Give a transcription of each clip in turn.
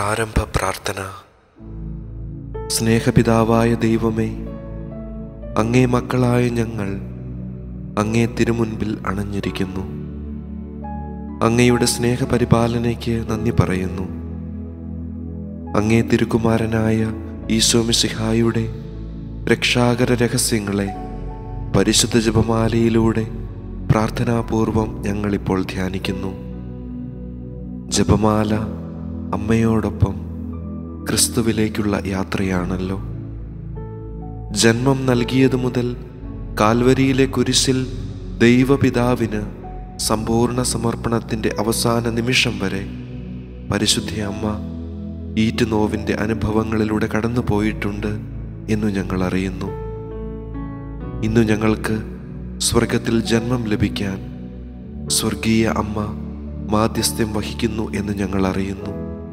പ്രാരംഭ പ്രാർത്ഥന സ്നേഹപിതാവായ ദൈവമേ അങ്ങേ മക്കളായ ഞങ്ങൾ അങ്ങേ തിരുമുൻപിൽ അണഞ്ഞിരിക്കുന്നു അങ്ങയുടെ സ്നേഹപരിപാലനയ്ക്ക് നന്ദി പറയുന്നു അങ്ങേ തിരുക്കുമാരനായ ഈശോമിശിഹായുടെ രക്ഷാകര രഹസ്യങ്ങളെ പരിശുദ്ധ ജപമാലയിലൂടെ പ്രാർത്ഥനാപൂർവം ഞങ്ങളിപ്പോൾ ധ്യാനിക്കുന്നു ജപമാല അമ്മയോടൊപ്പം ക്രിസ്തുവിലേക്കുള്ള യാത്രയാണല്ലോ ജന്മം നൽകിയതു മുതൽ കാൽവരിയിലെ കുരിശിൽ ദൈവപിതാവിന് സമ്പൂർണ്ണ സമർപ്പണത്തിൻ്റെ അവസാന നിമിഷം വരെ പരിശുദ്ധ അമ്മ ഈറ്റുനോവിൻ്റെ അനുഭവങ്ങളിലൂടെ കടന്നു പോയിട്ടുണ്ട് എന്നു ഞങ്ങൾ അറിയുന്നു ഇന്നു ഞങ്ങൾക്ക് സ്വർഗത്തിൽ ജന്മം ലഭിക്കാൻ സ്വർഗീയ അമ്മ മാധ്യസ്ഥ്യം വഹിക്കുന്നു എന്ന് ഞങ്ങൾ അറിയുന്നു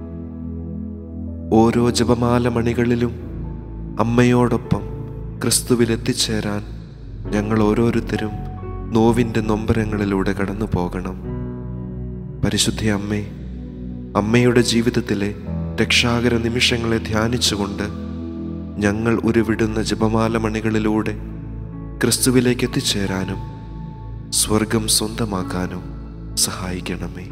ഓരോ ജപമാല മണികളിലും അമ്മയോടൊപ്പം ക്രിസ്തുവിൽ എത്തിച്ചേരാൻ ഞങ്ങൾ ഓരോരുത്തരും നോവിൻ്റെ നൊമ്പരങ്ങളിലൂടെ കടന്നു പോകണം പരിശുദ്ധ അമ്മേ അമ്മയുടെ ജീവിതത്തിലെ രക്ഷാകര നിമിഷങ്ങളെ ധ്യാനിച്ചുകൊണ്ട് ഞങ്ങൾ ഉരുവിടുന്ന ജപമാല മണികളിലൂടെ ക്രിസ്തുവിലേക്ക് എത്തിച്ചേരാനും സ്വർഗം സ്വന്തമാക്കാനും സഹായിക്കണമേ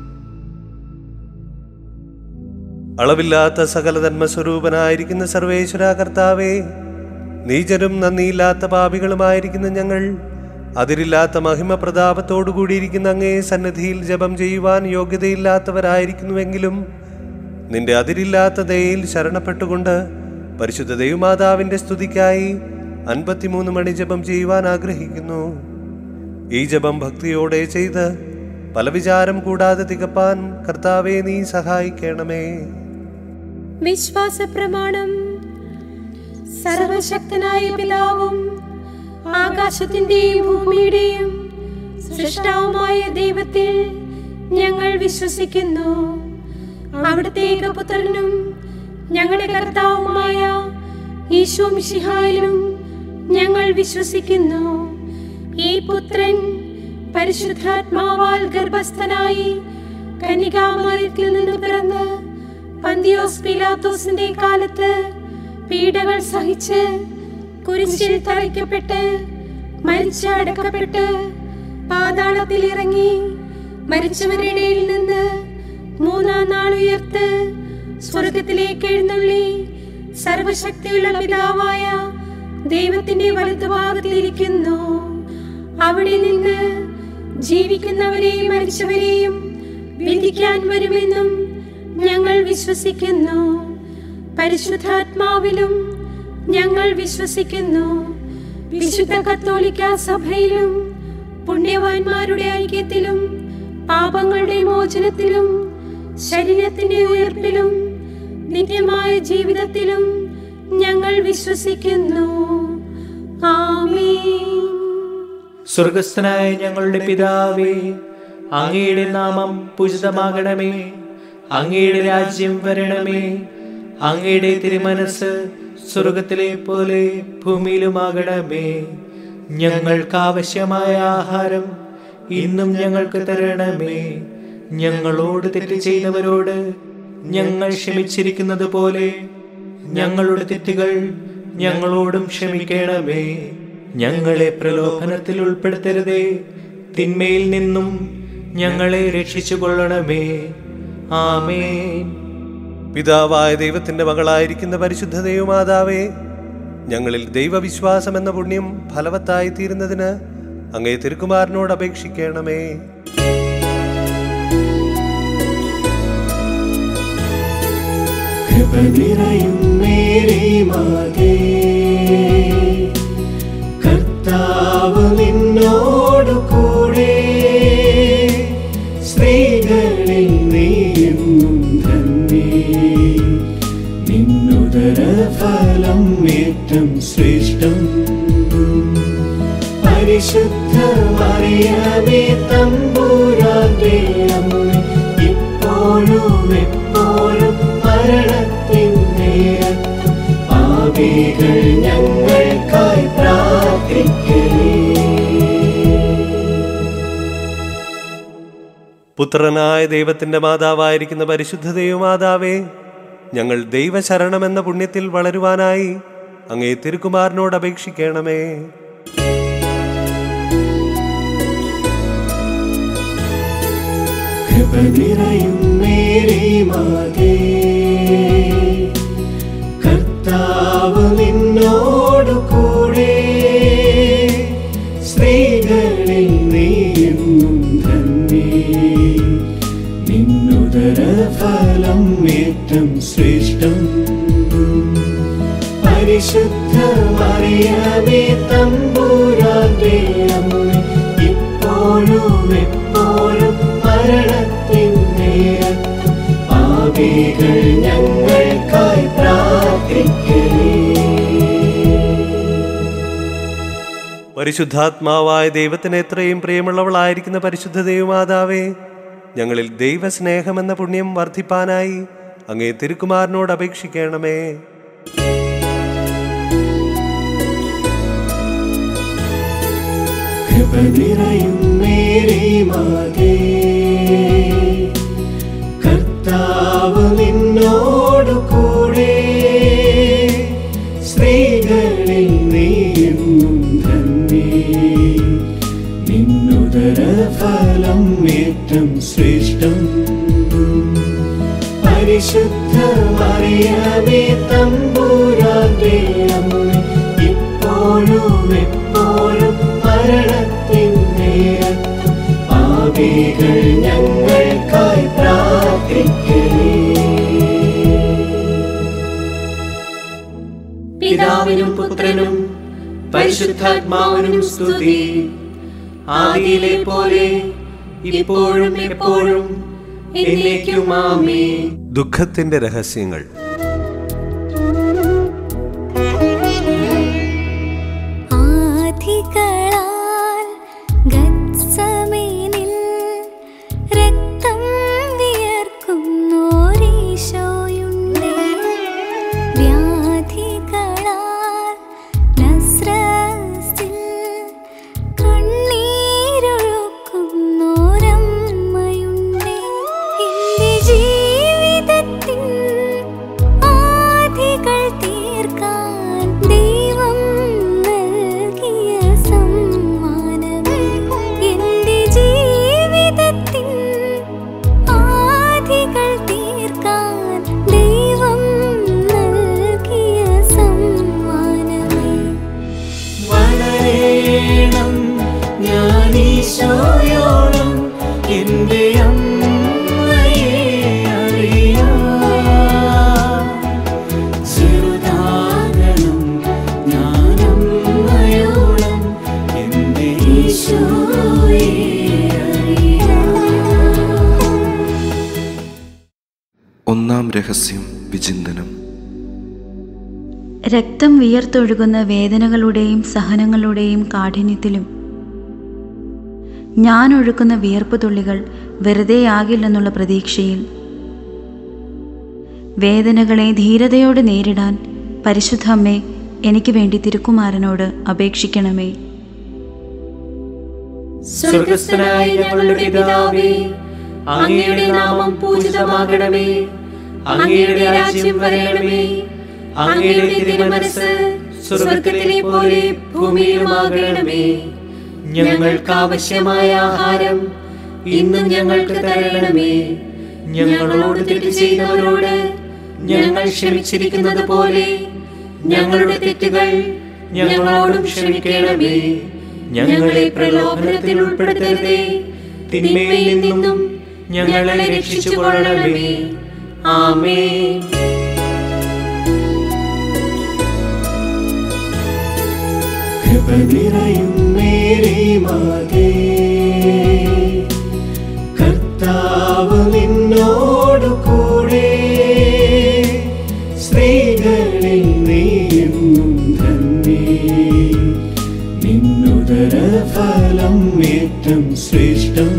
അളവില്ലാത്ത സകല ധർമ്മസ്വരൂപനായിരിക്കുന്ന സർവേശ്വര കർത്താവേ നീചരും നന്ദിയില്ലാത്ത പാപികളുമായിരിക്കുന്ന ഞങ്ങൾ അതിരില്ലാത്ത മഹിമ പ്രതാപത്തോടു കൂടിയിരിക്കുന്ന അങ്ങേ സന്നിധിയിൽ ജപം ചെയ്യുവാൻ യോഗ്യതയില്ലാത്തവരായിരിക്കുന്നുവെങ്കിലും നിന്റെ അതിരില്ലാത്ത ദയയിൽ ശരണപ്പെട്ടുകൊണ്ട് പരിശുദ്ധ ദൈവമാതാവിന്റെ സ്തുതിക്കായി അൻപത്തിമൂന്ന് മണി ജപം ചെയ്യുവാൻ ആഗ്രഹിക്കുന്നു ഈ ജപം ഭക്തിയോടെ ചെയ്ത് പല വിചാരം കൂടാതെ തികപ്പാൻ കർത്താവെ നീ സഹായിക്കണമേ വിശ്വാസ പ്രമാണം സർവശക്തനായ പിതാവും ആകാശത്തിന്റെയും ഭൂമിയുടെയും സൃഷ്ടാവുമായ ദൈവത്തിൽ ഞങ്ങൾ വിശ്വസിക്കുന്നു അവിടുത്തെ ഏകപുത്രനും ഞങ്ങളുടെ കർത്താവുമായ ഈശോ മിശിഹായിലും ഞങ്ങൾ വിശ്വസിക്കുന്നു ഈ പുത്രൻ പരിശുദ്ധാത്മാവാൽ ഗർഭസ്ഥനായി കനികാമറിയത്തിൽ നിന്ന് പിറന്ന് പന്തിയോസ് പിലാത്തോസിന്റെ കാലത്ത് പീഡകൾ സഹിച്ച് കുരിശിൽ തറയ്ക്കപ്പെട്ട് മരിച്ച് അടക്കപ്പെട്ട് പാതാളത്തിൽ ഇറങ്ങി മരിച്ചവരുടെ ഇടയിൽ നിന്ന് മൂന്നാം നാൾ ഉയർത്ത് സ്വർഗത്തിലേക്ക് എഴുന്നള്ളി സർവശക്തിയുള്ള പിതാവായ ദൈവത്തിന്റെ വലതുഭാഗത്തിലിരിക്കുന്നു അവിടെ നിന്ന് ജീവിക്കുന്നവരെയും മരിച്ചവരെയും വിധിക്കാൻ വരുമെന്നും ഞങ്ങൾ വിശ്വസിക്കുന്നു പരിശുദ്ധാത്മാവിലും ഞങ്ങൾ വിശ്വസിക്കുന്നു വിശുദ്ധ കത്തോലിക്ക സഭയിലും പുണ്യവാന്മാരുടെ ഐക്യത്തിലും പാപങ്ങളുടെ മോചനത്തിലും ശരീരത്തിന്റെ ഉയർപ്പിലും നിത്യമായ ജീവിതത്തിലും ഞങ്ങൾ വിശ്വസിക്കുന്നു ആമേൻ സ്വർഗസ്ഥനായ ഞങ്ങളുടെ പിതാവേ അങ്ങയുടെ നാമം പൂജിതമാകണമേ അങ്ങയുടെ രാജ്യം വരണമേ അങ്ങയുടെ തിരുമനസ് സ്വർഗത്തിലെ പോലെ ഭൂമിയിലുമാകണമേ ഞങ്ങൾക്ക് ആവശ്യമായ ആഹാരം ഇന്നും ഞങ്ങൾക്ക് തരണമേ ഞങ്ങളോട് തെറ്റ് ചെയ്തവരോട് ഞങ്ങൾ ക്ഷമിച്ചിരിക്കുന്നത് പോലെ ഞങ്ങളുടെ തെറ്റുകൾ ഞങ്ങളോടും ക്ഷമിക്കണമേ ഞങ്ങളെ പ്രലോഭനത്തിൽ ഉൾപ്പെടുത്തരുതേ തിന്മയിൽ നിന്നും ഞങ്ങളെ രക്ഷിച്ചു കൊള്ളണമേ ആമേൻ പിതാവായ ദൈവത്തിന്റെ മകളായിരിക്കുന്ന പരിശുദ്ധ ദൈവമാതാവേ ഞങ്ങളിൽ ദൈവവിശ്വാസം എന്ന പുണ്യം ഫലവത്തായി തീരുന്നതിന് അങ്ങേ തിരുക്കുമാരനോട് അപേക്ഷിക്കണമേ കൃപ നിറയും മേരി മാതേ കർത്താവ് നിന്നോടു കൂടെ സ്ത്രീകളിൽ നീയെന്നും തന്നെ നിന്നുദര ഫലം ഏറ്റം ശ്രേഷ്ഠം പരിശുദ്ധ മറിയമേ തമ്പുരാന്റെ അമ്മ ഇപ്പോഴും എപ്പോഴും മരണത്തിൻ നേരത്തും പാപികൾ ഞങ്ങൾക്കായി പ്രാർത്ഥിക്കണേ പുത്രനായ ദൈവത്തിന്റെ മാതാവായിരിക്കുന്ന പരിശുദ്ധ ദൈവമാതാവേ ഞങ്ങൾ ദൈവശരണമെന്ന പുണ്യത്തിൽ വളരുവാനായി അങ്ങേ തിരുക്കുമാരനോട് അപേക്ഷിക്കണമേ കൃപ നിറയും മേരി മാതേ കർത്താവ് നിന്നോടു കൂടെ സ്ത്രീകളിൽ നീയെന്നും ധന്യേ നിന്നുദര ഫലം ഏറ്റം ശ്രേഷ്ഠം പരിശുദ്ധ മറിയമേ തമ്പൂരാന്റെ അമ്മ ഇപ്പോഴും എപ്പോഴും മരണത്തിൻ നേരത്തും പാപികൾ ഞങ്ങൾക്കായി പ്രാർത്ഥിക്കണേ പരിശുദ്ധാത്മാവായ ദൈവത്തിന് എത്രയും പ്രിയമുള്ളവളായിരിക്കുന്ന പരിശുദ്ധ ദൈവമാതാവേ ഞങ്ങളിൽ ദൈവസ്നേഹമെന്ന പുണ്യം വർദ്ധിപ്പാനായി അങ്ങേ തിരുക്കുമാരനോട് അപേക്ഷിക്കണമേ കൃപ നിറയും മേരി മാതേ കർത്താവ് നിന്നോടു കൂടെ സ്ത്രീകളിൽ നീയെന്നും ധന്യേ നിന്നുദര ഫലം ഏറ്റം ശ്രേഷ്ഠം പരിശുദ്ധ മറിയമേ തമ്പൂരാന്റെ അമ്മ ഇപ്പോഴും എപ്പോഴും മരണത്തിൻ നേരത്തും പാപികൾ ഞങ്ങൾക്കായി പ്രാർത്ഥിക്കണേ പിതാവിനും പുത്രനും പരിശുദ്ധാത്മാവിനും സ്തുതി ആദിയിലെ പോലെ ഇപ്പോഴും എപ്പോഴും എന്നേക്കും ആമേൻ ദുഃഖത്തിന്റെ രഹസ്യങ്ങൾ ആധികളാൽ ഗത്സമേനിൽ രക്തം വിയർക്കുന്നോരീശോയുണ്ടേ വ്യാധികളാൽ നസ്രസിൽ കണ്ണീരൊഴുക്കുന്നോരമ്മയുണ്ടേ എന്റെ ജീവിതത്തിൻ ആധികൾ തീർക്കാൻ ദൈവം നൽകിയ സമ്മാനമേ എന്റെ ജീവിതത്തിൻ ആധികൾ തീർക്കാൻ ദൈവം നൽകിയ സമ്മാനമേ വളരേണം ഞാൻ ഈശോയോളം എൻ്റെ അമ്മയെ അറിയാം ചെറുതാകണം ഞാൻ അമ്മയോളം എൻ്റെ ഈശോയെ അറിയാം ഒന്നാം രഹസ്യം വിചിന്തനം രക്തം വിയർത്തൊഴുകുന്ന വേദനകളുടെയും സഹനങ്ങളുടെയും കാഠിന്യത്തിലും ഞാൻ ഒഴുക്കുന്ന വിയർപ്പ് തുള്ളികൾ വെറുതെയാകില്ലെന്നുള്ള പ്രതീക്ഷയിൽ വേദനകളെ ധീരതയോടെ നേരിടാൻ പരിശുദ്ധ അമ്മേ എനിക്ക് വേണ്ടി തിരുക്കുമാരനോട് അപേക്ഷിക്കണമേ സ്വർഗസ്ഥനായ ഞങ്ങളുടെ പിതാവേ അങ്ങയുടെ നാമം പൂജിതമാകണമേ അങ്ങയുടെ രാജ്യം വരണമേ അങ്ങയുടെ തിരുമനസ് സ്വർഗത്തിലെ പോലെ ഭൂമിയിലുമാകണമേ ഞങ്ങൾക്ക് ആവശ്യമായ ആഹാരം ഇന്നും ഞങ്ങൾക്ക് തരണമേ ഞങ്ങളോട് തെറ്റ് ചെയ്തവരോട് ഞങ്ങൾ ക്ഷമിച്ചിരിക്കുന്നത് പോലെ ഞങ്ങളുടെ തെറ്റുകൾ ഞങ്ങളോടും ക്ഷമിക്കണമേ ഞങ്ങളെ പ്രലോഭനത്തിൽ ഉൾപ്പെടുത്തരുതേ തിന്മയിൽ നിന്നും ഞങ്ങളെ രക്ഷിച്ചുകൊള്ളണമേ ആമേൻ കൃപ നിറയും മേരി മാതേ കർത്താവ് നിന്നോടു കൂടെ സ്ത്രീകളിൽ നീയെന്നും ധന്യേ നിന്നുദര ഫലം ഏറ്റം ശ്രേഷ്ഠം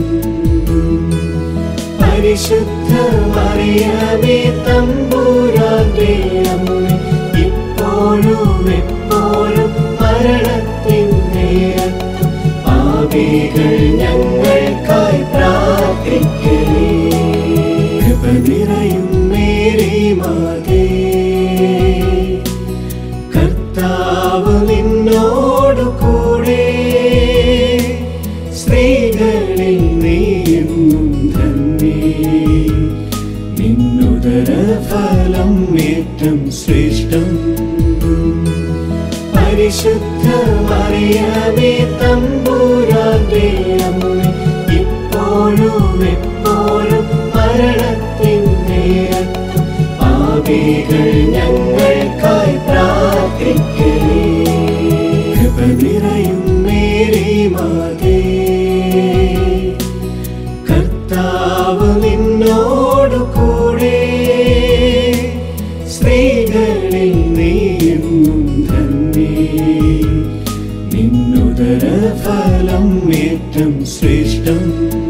പരിശുദ്ധ മറിയമേ തമ്പൂരാന്റെ അമ്മ ഇപ്പോഴും എപ്പോഴും മരണത്തിൻ നേരത്തും പാപികൾ ഞങ്ങൾക്കായി പ്രാർത്ഥിക്കണേ കൃപ നിറയും മേരി മാത പരിശുദ്ധ മറിയമേ തമ്പുരാന്റെ അമ്മ ഇപ്പോഴും എപ്പോഴും മരണത്തിൻ നേരത്തും പാപികൾ ഞങ്ങൾക്കായി പ്രാർത്ഥിക്കേ കൃപ നിറയും മേരി മാതേ കർത്താവ് നിന്നോടു കൂടെ സ്ത്രീകളിൽ നീയും ധന്യേ നിന്നുദര ഫലം ഏറ്റം ശ്രേഷ്ഠം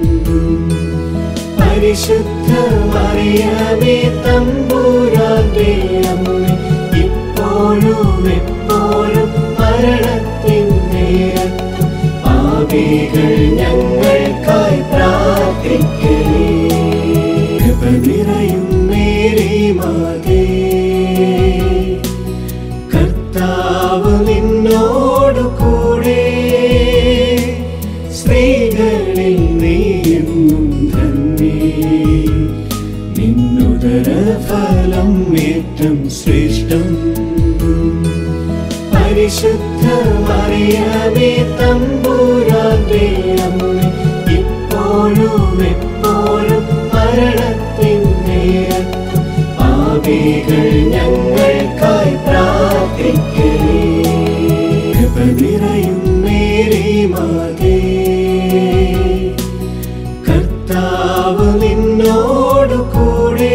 പരിശുദ്ധ മറിയമേ തമ്പുരാന്റെ അമ്മ ഇപ്പോഴും എപ്പോഴും മരണത്തിൻ നേരത്തും പാപികൾ ഞങ്ങൾക്കായി പ്രാർത്ഥിക്കേ കൃപ നിറയും മേരി മാതേ കർത്താവ് നിന്നോടു കൂടെ സ്ത്രീകളിൽ നീയും ധന്യേ നിന്നുദര ഫലം ഏറ്റം ശ്രേഷ്ഠം പരിശുദ്ധ മറിയമേ തമ്പുരാന്റെ അമ്മ ഇപ്പോഴും എപ്പോഴും മരണത്തിൻ നേരത്തും പാപികൾ ഞങ്ങൾക്കായി പ്രാർത്ഥിക്കേ കൃപ നിറയും മേരി മാതേ കർത്താവ് നിന്നോടു കൂടെ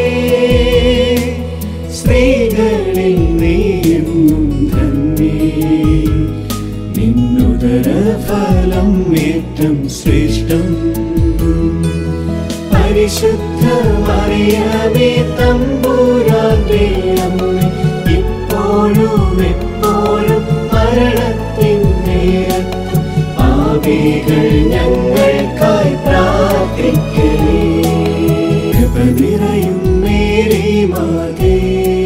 സ്ത്രീകളിൽ നീയും ധന്യേ നിന്നുദര ഫലം ഏറ്റം ശ്രേഷ്ഠം പരിശുദ്ധ മറിയമേ തമ്പുരാന്റെ അമ്മ ഇപ്പോഴും എപ്പോഴും മരണത്തിൻ നേരത്തും പാപികൾ ഞങ്ങൾക്കായി പ്രാർത്ഥിക്കേ കൃപ നിറയും മേരി മാതേ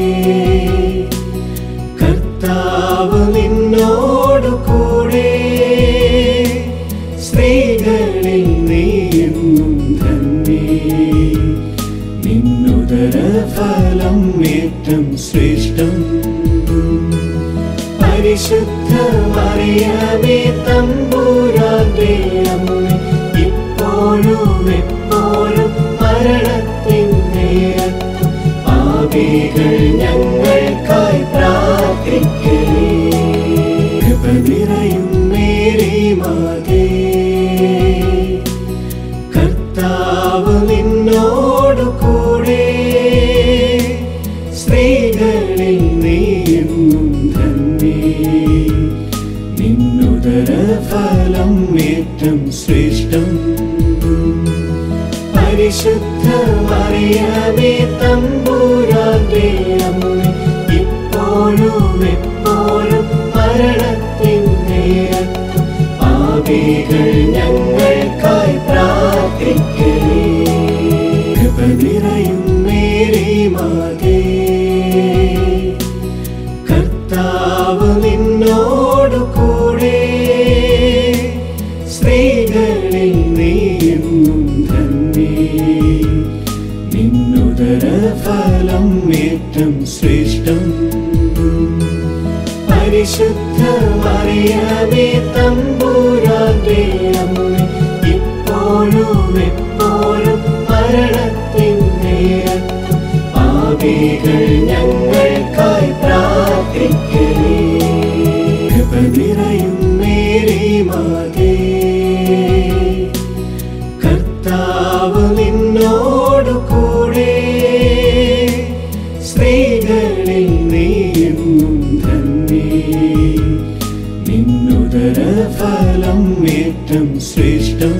കർത്താവ് നിന്നോടു കൂടെ സ്ത്രീകളിൽ നീയും ധന്യേ നിന്നുദര ഫലം ഏറ്റം ശ്രേഷ്ഠം പരിശുദ്ധ മറിയമേ തമ്പുരാന്റെ അമ്മ ഇപ്പോഴും എപ്പോഴും മരണത്തിൻ നേരത്തും പാപികൾ ഞങ്ങൾക്കായി പ്രാർത്ഥിക്കേ കൃപ നിറയും മേരി മാതേ കർത്താവ് നിന്നോടു കൂടെ സ്ത്രീകളിൽ നീയും ധന്യേ നിന്നുദര ഫലം ഏറ്റം ശ്രേഷ്ഠം പരിശുദ്ധ മറിയമേ തമ്പുരാന്റെ അമ്മ ഇപ്പോഴും എപ്പോഴും മരണത്തിൻ നേരത്തും പാപികൾ ഞങ്ങൾക്കായി പ്രാർത്ഥിക്കേ കൃപ നിറയും മേരി മാതേ കർത്താവ് നിന്നോടു കൂടെ സ്ത്രീകളിൽ നീയും ധന്യേ നിന്നുദര ഫലം ഏറ്റം ശ്രേഷ്ഠം പരിശുദ്ധ മറിയമേ തമ്പുരാന്റെ അമ്മ ഇപ്പോഴും എപ്പോഴും മരണത്തിൻ നേരത്തും പാപികൾ ഞങ്ങൾക്കായി പ്രാർത്ഥിക്കേ കൃപ നിറയും മേരി മാതേ കർത്താവ് നിന്നോടു കൂടെ സ്ത്രീകളിൽ നീയും ധന്യേ നിന്നുദര ഫലം ഏറ്റം ശ്രേഷ്ഠം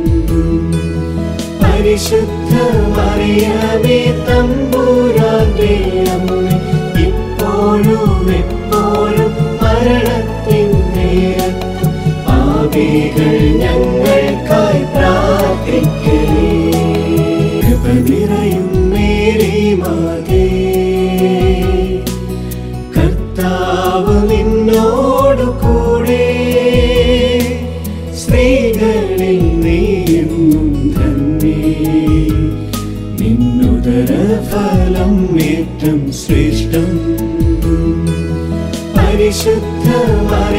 പരിശുദ്ധ മറിയമേ തമ്പുരാന്റെ അമ്മ ഇപ്പോഴും എപ്പോഴും മരണത്തിൻ നേരത്തും പാപികൾ ഞങ്ങൾക്കായി പ്രാർത്ഥിക്കേ കൃപ നിറയും മേരി മാതേ കർത്താവ് നിന്നോടു കൂടെ സ്ത്രീകളിൽ നീയും ധന്യേ നിന്നുദര ഫലം ഏറ്റം ശ്രേഷ്ഠം പരിശുദ്ധ മറിയമേ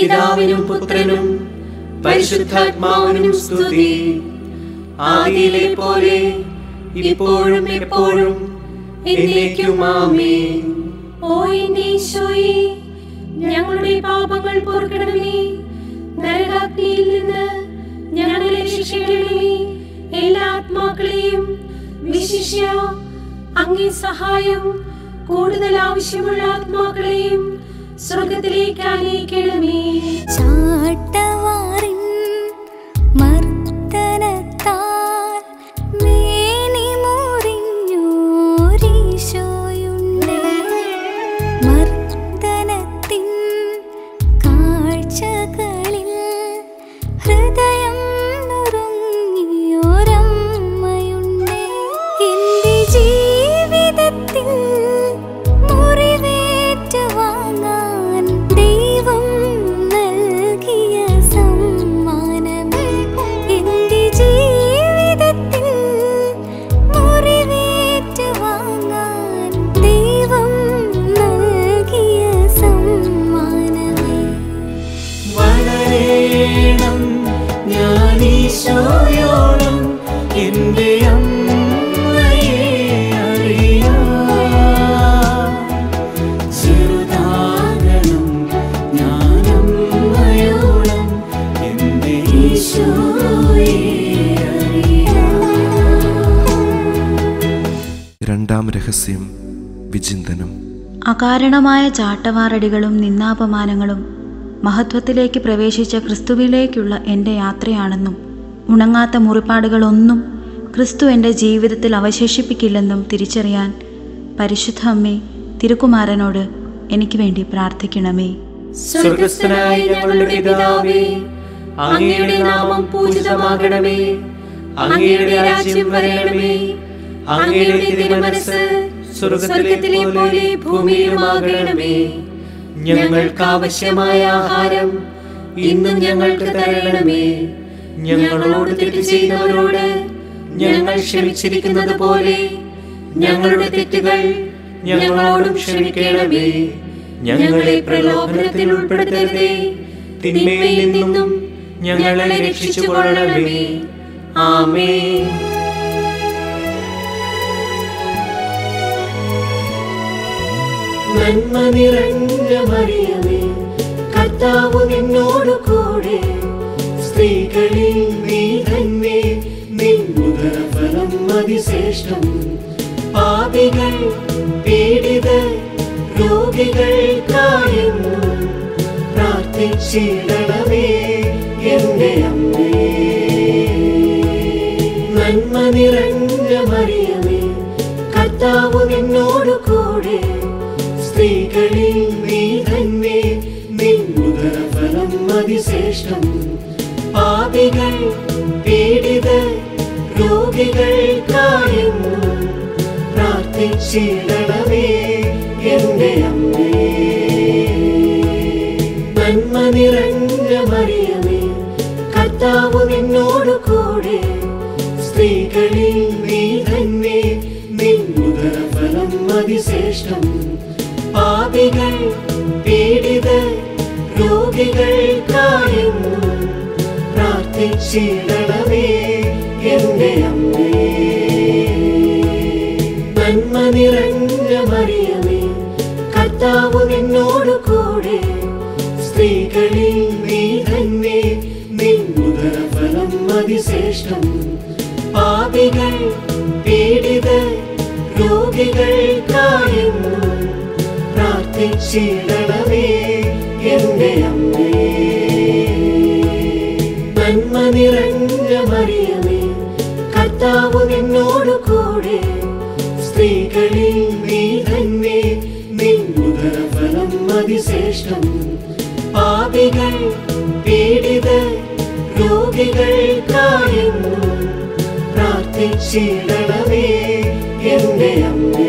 പിതാവിനും പുത്രനും പരിശുദ്ധാത്മാവിനും സ്തുതി ആദിയിലെ പോലെ ഇപ്പോഴും എപ്പോഴും എന്നേക്കും ആമേൻ ഓ എന്റെ ഈശോയെ ഞങ്ങളുടെ പാപങ്ങൾ പൊറുക്കണമേ നരകാഗ്നിയിൽ നിന്ന് ഞങ്ങളെ രക്ഷിക്കണമേ എല്ലാ ആത്മാക്കളെയും വിശിഷ്യ അങ്ങേ സഹായം കൂടുതൽ ആവശ്യമുള്ള ആത്മാക്കളെയും സ്വർഗത്തിലേക്ക് ആനയിക്കണമേ ചാട്ടവാറിൻ മർദ്ദനത്താൽ മേനി മുറിഞ്ഞോരീശോയുണ്ട് മർദ്ദനത്തിൻ കാഴ്ചകളിൽ ഹൃദയം നുറുങ്ങിയോരമ്മയുണ്ട് എന്റെ ജീവിതത്തിൽ മുറിവേറ്റ് വാങ്ങാൻ ദൈവം നൽകിയ സമ്മാനമേ എന്റെ ജീവിതത്തിൽ മുറിവേറ്റ് വാങ്ങാൻ ദൈവം നൽകിയ സമ്മാനമേ വളരേണം ഞാൻ ഈശോയോളം എൻ്റെ അമ്മയെ അറിയാം ചെറുതാകണം ഞാൻ അമ്മയോളം എൻ്റെ ഈശോയെ അറിയാം രണ്ടാം രഹസ്യം വിചിന്തനം അകാരണമായ ചാട്ടവാറടികളും നിന്നാപമാനങ്ങളും മഹത്വത്തിലേക്ക് പ്രവേശിച്ച ക്രിസ്തുവിലേക്കുള്ള എൻ്റെ യാത്രയാണെന്നും ഉണങ്ങാത്ത മുറിപ്പാടുകളൊന്നും ക്രിസ്തു എൻ്റെ ജീവിതത്തിൽ അവശേഷിപ്പിക്കില്ലെന്നും തിരിച്ചറിയാൻ പരിശുദ്ധ അമ്മേ തിരുക്കുമാരനോട് എനിക്ക് വേണ്ടി പ്രാർത്ഥിക്കണമേ സ്വർഗസ്ഥനായ ഞങ്ങളുടെ പിതാവേ അങ്ങയുടെ നാമം പൂജിതമാകണമേ അങ്ങയുടെ രാജ്യം വരണമേ അങ്ങയുടെ തിരുമനസ് സ്വർഗത്തിലെ പോലെ ഭൂമിയിലുമാകണമേ ഞങ്ങൾക്ക് ആവശ്യമായ ആഹാരം ഇന്നും ഞങ്ങൾക്ക് തരണമേ ഞങ്ങളോട് തെറ്റ് ചെയ്തവരോട് ഞങ്ങൾ ക്ഷമിച്ചിരിക്കുന്നത് പോലെ ഞങ്ങളുടെ തെറ്റുകൾ ഞങ്ങളോടും ക്ഷമിക്കണമേ ഞങ്ങളെ പ്രലോഭനത്തിൽ ഉൾപ്പെടുത്തരുതേ തിന്മയിൽ നിന്നും ഞങ്ങളെ രക്ഷിച്ചു കൊള്ളണമേ ആമേ നന്മ നിറഞ്ഞ മറിയമേ കർത്താവ് നിന്നോട് കൂടെ സ്ത്രീകളിൽ നീ തന്നെ നിന്നുദരഫലം അതിശ്രേഷ്ഠം പാപികൾ പീഡിത രോഗികൾക്കായെന്നും പ്രാർത്ഥിച്ചിടണമേ എന്റെ അമ്മേ നന്മ നിറഞ്ഞ മറിയമേ കർത്താവ് നിന്നോട് കൂടെ സ്ത്രീകളിൽ നീ തന്നെ നിന്നുദരഫലം അതിശ്രേഷ്ഠം പാപികൾ പീഡിത രോഗികൾക്കായെന്നും പ്രാർത്ഥിച്ചിടണമേ എന്റെ അമ്മേ നന്മ നിറഞ്ഞ മറിയമേ കർത്താവ് നിന്നോട് കൂടെ സ്ത്രീകളിൽ നീ തന്നെ നിന്നുദരഫലം അതിശ്രേഷ്ഠം പാപികൾ പീഡിത രോഗികൾക്കായെന്നും പ്രാർത്ഥിച്ചിടണമേ എന്റെ അമ്മേ നന്മ നിറഞ്ഞ മറിയമേ കർത്താവ് നിന്നോട് കൂടെ സ്ത്രീകളിൽ നീ തന്നെ നിന്നുദരഫലം അതിശ്രേഷ്ഠം പാപികൾ പീഡിത രോഗികൾക്കായെന്നും പ്രാർത്ഥിച്ചിടണമേ എന്റെ അമ്മേ നന്മ നിറഞ്ഞ മറിയമേ കർത്താവ് നിന്നോട് കൂടെ സ്ത്രീകളിൽ നീ തന്നെ നിന്നുദരഫലം അതിശ്രേഷ്ഠം പാപികൾ പീഡിത രോഗികൾക്കായെന്നും പ്രാർത്ഥിച്ചിടണമേ എന്റെ അമ്മേ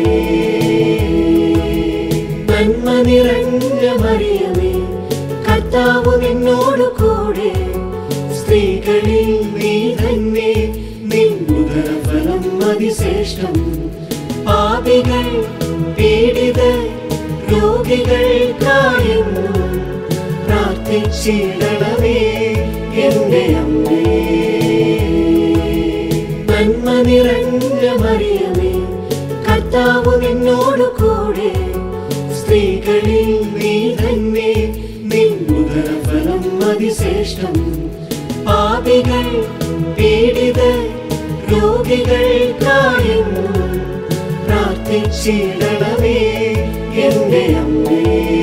നന്മ നിറഞ്ഞ മറിയമേ കർത്താവ് നിന്നോട് കൂടെ സ്ത്രീകളിൽ നീ തന്നെ നിന്നുദരഫലം അതിശ്രേഷ്ഠം പാപികൾ പീഡിത രോഗികൾക്കായെന്നും പ്രാർത്ഥിച്ചിടണമേ പ്രാർത്ഥിച്ചിടണമേ എന്റെ അമ്മേ നന്മ നിറഞ്ഞ മറിയമേ കർത്താവ് നിന്നോട് കൂടെ സ്ത്രീകളിൽ നീ തന്നെ നിന്നുദരഫലം അതിശ്രേഷ്ഠം പാപികൾ പീഡിത രോഗികൾക്കായെന്നും പ്രാർത്ഥിച്ചിടണമേ എന്റെ അമ്മേ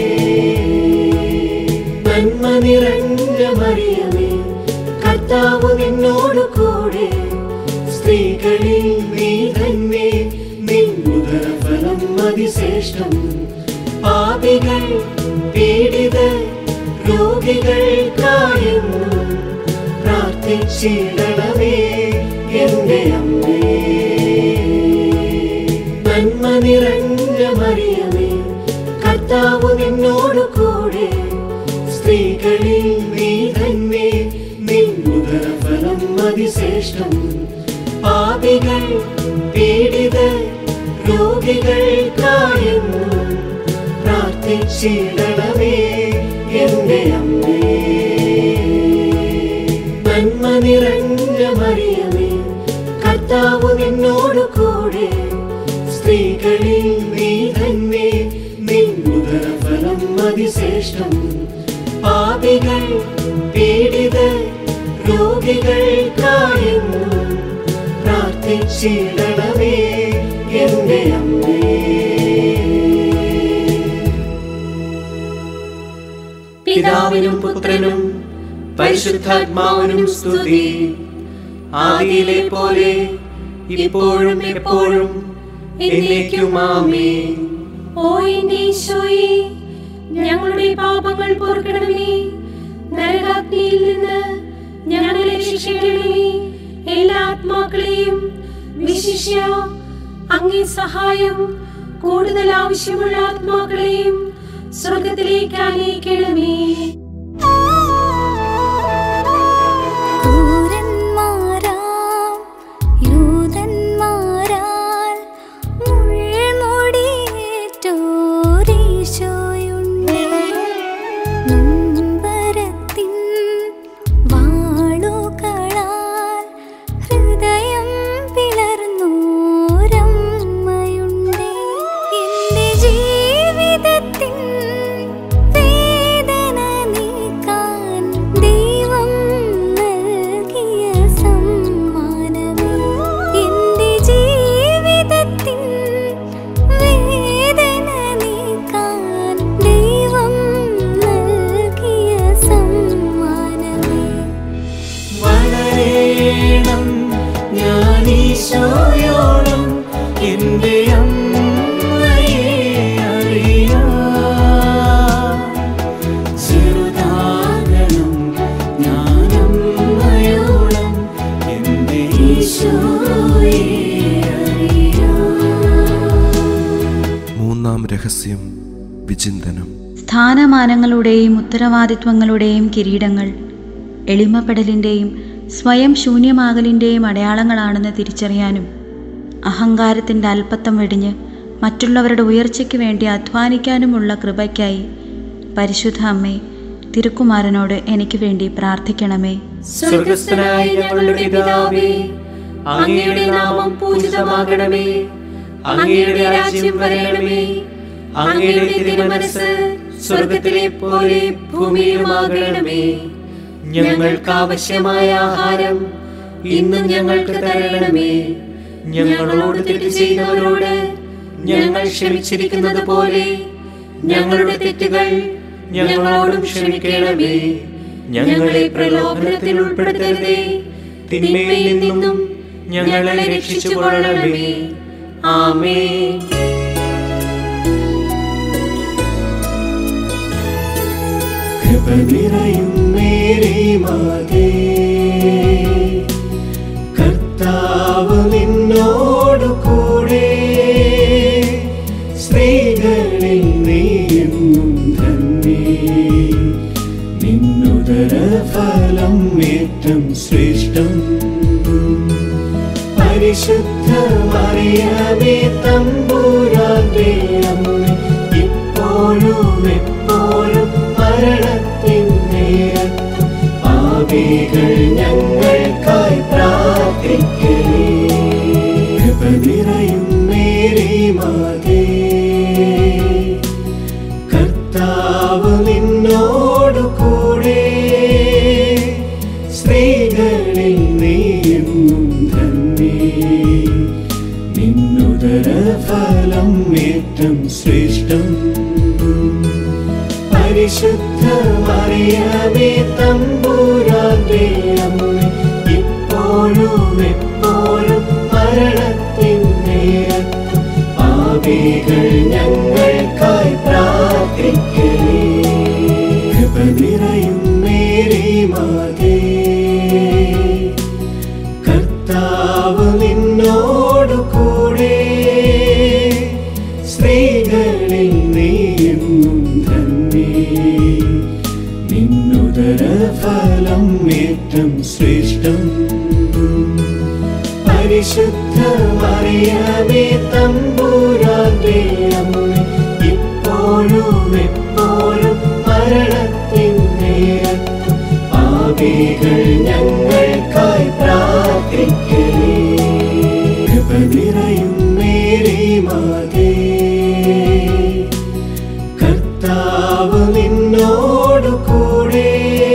നന്മ നിറഞ്ഞ മറിയമേ കർത്താവ് നിന്നോട് കൂടെ സ്ത്രീകളിൽ നീ തന്നെ നിന്നുദരഫലം അതിശ്രേഷ്ഠം പാപികൾ പീഡിത രോഗികൾക്കായെന്നും പ്രാർത്ഥിച്ചിടണമേ എന്റെ അമ്മേ നന്മ നിറഞ്ഞ മറിയമേ കർത്താവ് നിന്നോട് കൂടെ സ്ത്രീകളിൽ നീ തന്നെ നിന്നുദരഫലം അതിശ്രേഷ്ഠം പാപികൾ പീഡിത രോഗികൾക്കായെന്നും പ്രാർത്ഥിച്ചിടണമേ എന്റെ അമ്മേ നന്മ നിറഞ്ഞ മറിയമേ കർത്താവ് നിന്നോട് കൂടെ സ്ത്രീകളിൽ നീ തന്നെ നിന്നുദരഫലം അതിശ്രേഷ്ഠം പാപികൾ പീഡിത രോഗികൾക്കായെന്നും പ്രാർത്ഥിച്ചിടണമേ എന്റെ അമ്മേ പിതാവിനും പുത്രനും പരിശുദ്ധാത്മാവിനും സ്തുതി ആദിയിലെ പോലെ ഇപ്പോഴും എപ്പോഴും എന്നേക്കും ആമേൻ ഓ എന്റെ ഈശോയെ ഞങ്ങളുടെ പാപങ്ങൾ പൊറുക്കണമേ നരകാഗ്നിയിൽ നിന്ന് ഞങ്ങളെ രക്ഷിക്കണമേ എല്ലാ ആത്മാക്കളെയും വിശിഷ്യ അങ്ങേ സഹായം കൂടുതൽ ആവശ്യമുള്ള ആത്മാക്കളെയും സ്വർഗത്തിലേക്ക് അനയിക്കണമേ ക്രൂരന്മാരാം യൂതന്മാരാൽ മുൾമുടിയേറ്റോരീശോയുണ്ട്. നൊമ്പരത്തിൻ വാളുകളാൽ ഹൃദയം പിളർന്നോരമ്മയുണ്ട്. എന്റെ ജീവിതത്തിൻ വേദന നീക്കാൻ ദൈവം നൽകിയ സമ്മാനമേ എന്റെ ജീവിതത്തിൻ വേദന നീക്കാൻ ദൈവം നൽകിയ സമ്മാനമേ വളരേണം ഞാൻ ഈശോയോളം എൻ്റെ അമ്മയെ അറിയാം ചെറുതാകണം ഞാൻ അമ്മയോളം എൻ്റെ ഈശോയെ അറിയാം മൂന്നാം രഹസ്യം വിചിന്തനം സ്ഥാനമാനങ്ങളുടെയും ഉത്തരവാദിത്വങ്ങളുടെയും കിരീടങ്ങൾ എളിമപ്പെടലിൻ്റെയും സ്വയം ശൂന്യമാകലിൻ്റെയും അടയാളങ്ങളാണെന്ന് തിരിച്ചറിയാനും അഹങ്കാരത്തിൻ്റെ അല്പത്തം വെടിഞ്ഞ് മറ്റുള്ളവരുടെ ഉയർച്ചയ്ക്ക് വേണ്ടി അധ്വാനിക്കാനുമുള്ള കൃപയ്ക്കായി പരിശുദ്ധ അമ്മേ തിരുക്കുമാരനോട് എനിക്ക് വേണ്ടി പ്രാർത്ഥിക്കണമേ സ്വർഗസ്ഥനായ ഞങ്ങളുടെ പിതാവേ അങ്ങയുടെ നാമം പൂജിതമാകണമേ അങ്ങയുടെ രാജ്യം വരണമേ അങ്ങയുടെ തിരുമനസ് സ്വർഗത്തിലെ പോലെ ഭൂമിയിലുമാകണമേ ഞങ്ങൾക്ക് ആവശ്യമായ ആഹാരം ഇന്നും ഞങ്ങൾക്ക് തരണമേ ഞങ്ങളോട് തെറ്റ് ചെയ്തവരോട് ഞങ്ങൾ ക്ഷമിച്ചിരിക്കുന്നത് പോലെ ഞങ്ങളുടെ തെറ്റുകൾ ഞങ്ങളോടും ക്ഷമിക്കണമേ ഞങ്ങളെ പ്രലോഭനത്തിൽ ഉൾപ്പെടുത്തരുതേ തിന്മയിൽ നിന്നും ഞങ്ങളെ രക്ഷിച്ചുകൊള്ളണമേ ആമേ കൃപ നിറയും മേരി മാതേ കർത്താവ് നിന്നോടു കൂടെ സ്ത്രീകളിൽ നീ എന്നും ധന്യേ നിന്നുദര ഫലം ഏറ്റം ശ്രേഷ്ഠം പരിശുദ്ധ മറിയമേ തമ്പുരാന്റെ അമ്മ ഇപ്പോഴും എപ്പോഴും മരണത്തിൻ പാപികൾ ഞങ്ങൾക്കായി പ്രാർത്ഥിക്കേ കൃപ നിറയും മേരി മാതേ കർത്താവ് നിന്നോടു കൂടെ സ്ത്രീകളിൽ നീയെന്നും ധന്യേ നിന്നുദര ഫലം ഏറ്റം ശ്രേഷ്ഠം പരിശുദ്ധ മറിയമേ തമ്പൂരാന്റെ അമ്മ ഇപ്പോഴും എപ്പോഴും മരണത്തിൻ നേരത്തും പാപികൾ ഞങ്ങൾക്കായി പ്രാർത്ഥിക്കേ കൃപ നിറയും മേരി മാതേ കർത്താവ് നിന്നോടു കൂടെ സ്ത്രീകളിൽ നീയെന്നും ധന്യേ നിന്നുദര ഫലം ഏറ്റം ശ്രേഷ്ഠം പരിശുദ്ധ മറിയമേ തമ്പൂരാന്റെ അമ്മ ഇപ്പോഴും എപ്പോഴും മരണത്തിൻ നേരത്തും പാപികൾ ഞങ്ങൾക്കായി പ്രാർത്ഥിക്കേ കൃപ നിറയും മേരി മാതേ കർത്താവ് നിന്നോടു കൂടെ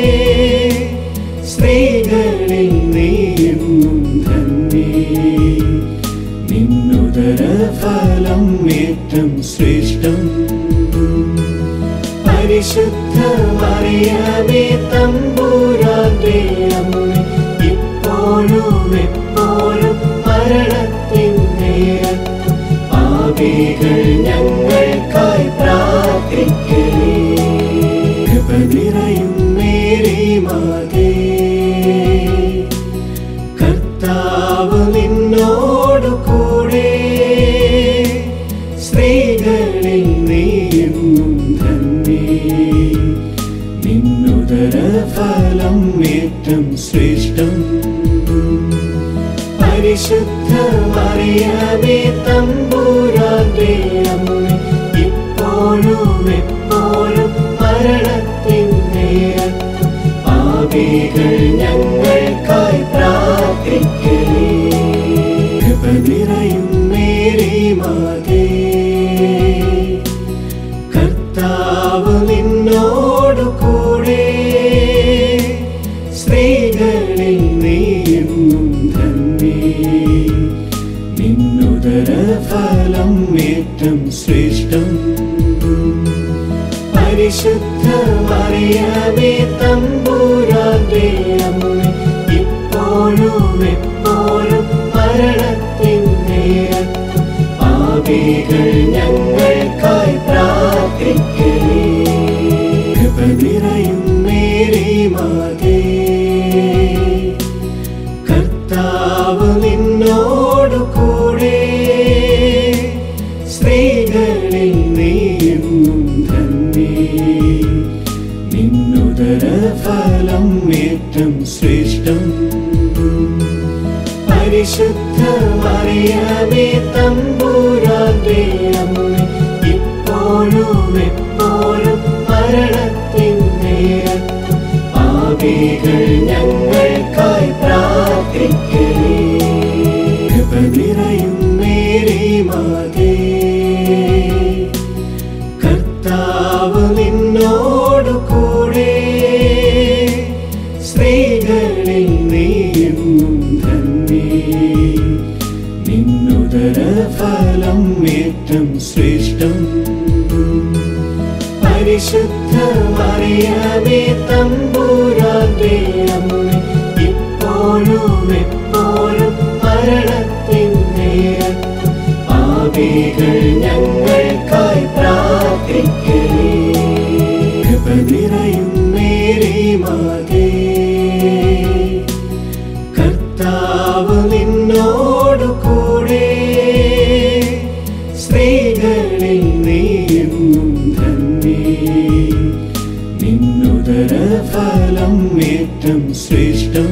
സ്ത്രീകളിൽ നീയെന്നും ധന്യേ നിന്നുദര ഫലം ഏറ്റം ശ്രേഷ്ഠം പരിശുദ്ധ മറിയമേ തമ്പൂരാന്റെ അമ്മ ഇപ്പോഴും എപ്പോഴും മരണത്തിൻ നേരത്തും പാപികൾ ഞങ്ങൾക്കായി പ്രാർത്ഥിക്കേ കൃപ നിറയും മേരി മാതേ കർത്താവ് നിന്നോടു കൂടെ സ്ത്രീകളിൽ നീയെന്നും ധന്യേ നിന്നുദര ഫലം ഏറ്റം ശ്രേഷ്ഠം പരിശുദ്ധ മറിയമേ തമ്പൂരാന്റെ അമ്മ ഇപ്പോഴും എപ്പോഴും മരണത്തിൻ നേരത്തും പാപികൾ ഞങ്ങൾക്കായി പ്രാർത്ഥിക്കേ കൃപ നിറയും മേരി മാതേ കർത്താവ് നിന്നോടു കൂടെ സ്ത്രീകളിൽ നീയെന്നും ധന്യേ നിന്നുദര ഫലം ഏറ്റം ശ്രേഷ്ഠം പരിശുദ്ധ മറിയമേ തമ്പൂരാന്റെ അമ്മ ഇപ്പോഴും എപ്പോഴും മരണത്തിൻ നേരത്തും പാപികൾ ഞങ്ങൾക്കായി പ്രാർത്ഥിക്കേ കൃപ നിറയും മേരി മാതേ കർത്താവ് നിന്നോടു കൂടെ സ്ത്രീകളിൽ നീയെന്നും ധന്യേ നിന്നുദര ഫലം ഏറ്റം ശ്രേഷ്ഠം പരിശുദ്ധ മറിയമേ തമ്പൂരാന്റെ അമ്മ ഇപ്പോഴും എപ്പോഴും മരണത്തിൻ നേരത്തും പാപികൾ ഞങ്ങൾക്കായി പ്രാർത്ഥിക്കേ കൃപ നിറയും മേരി മാതേ കർത്താവ് നിന്നോടു കൂടെ സ്ത്രീകളിൽ നീയെന്നും ധന്യേ നിന്നുദര ഫലം ഏറ്റം ശ്രേഷ്ഠം പരിശുദ്ധ മറിയമേ തമ്പൂരാന്റെ അമ്മ ഇപ്പോഴും എപ്പോഴും മരണത്തിൻ നേരത്തും പാപികൾ ഞങ്ങൾക്കായി പ്രാർത്ഥിക്കേ കൃപ നിറയും മേരി മാതേ കർത്താവ് നിന്നോടു കൂടെ സ്ത്രീകളിൽ നീയെന്നും ധന്യേ നിന്നുദര ഫലം ഏറ്റം ശ്രേഷ്ഠം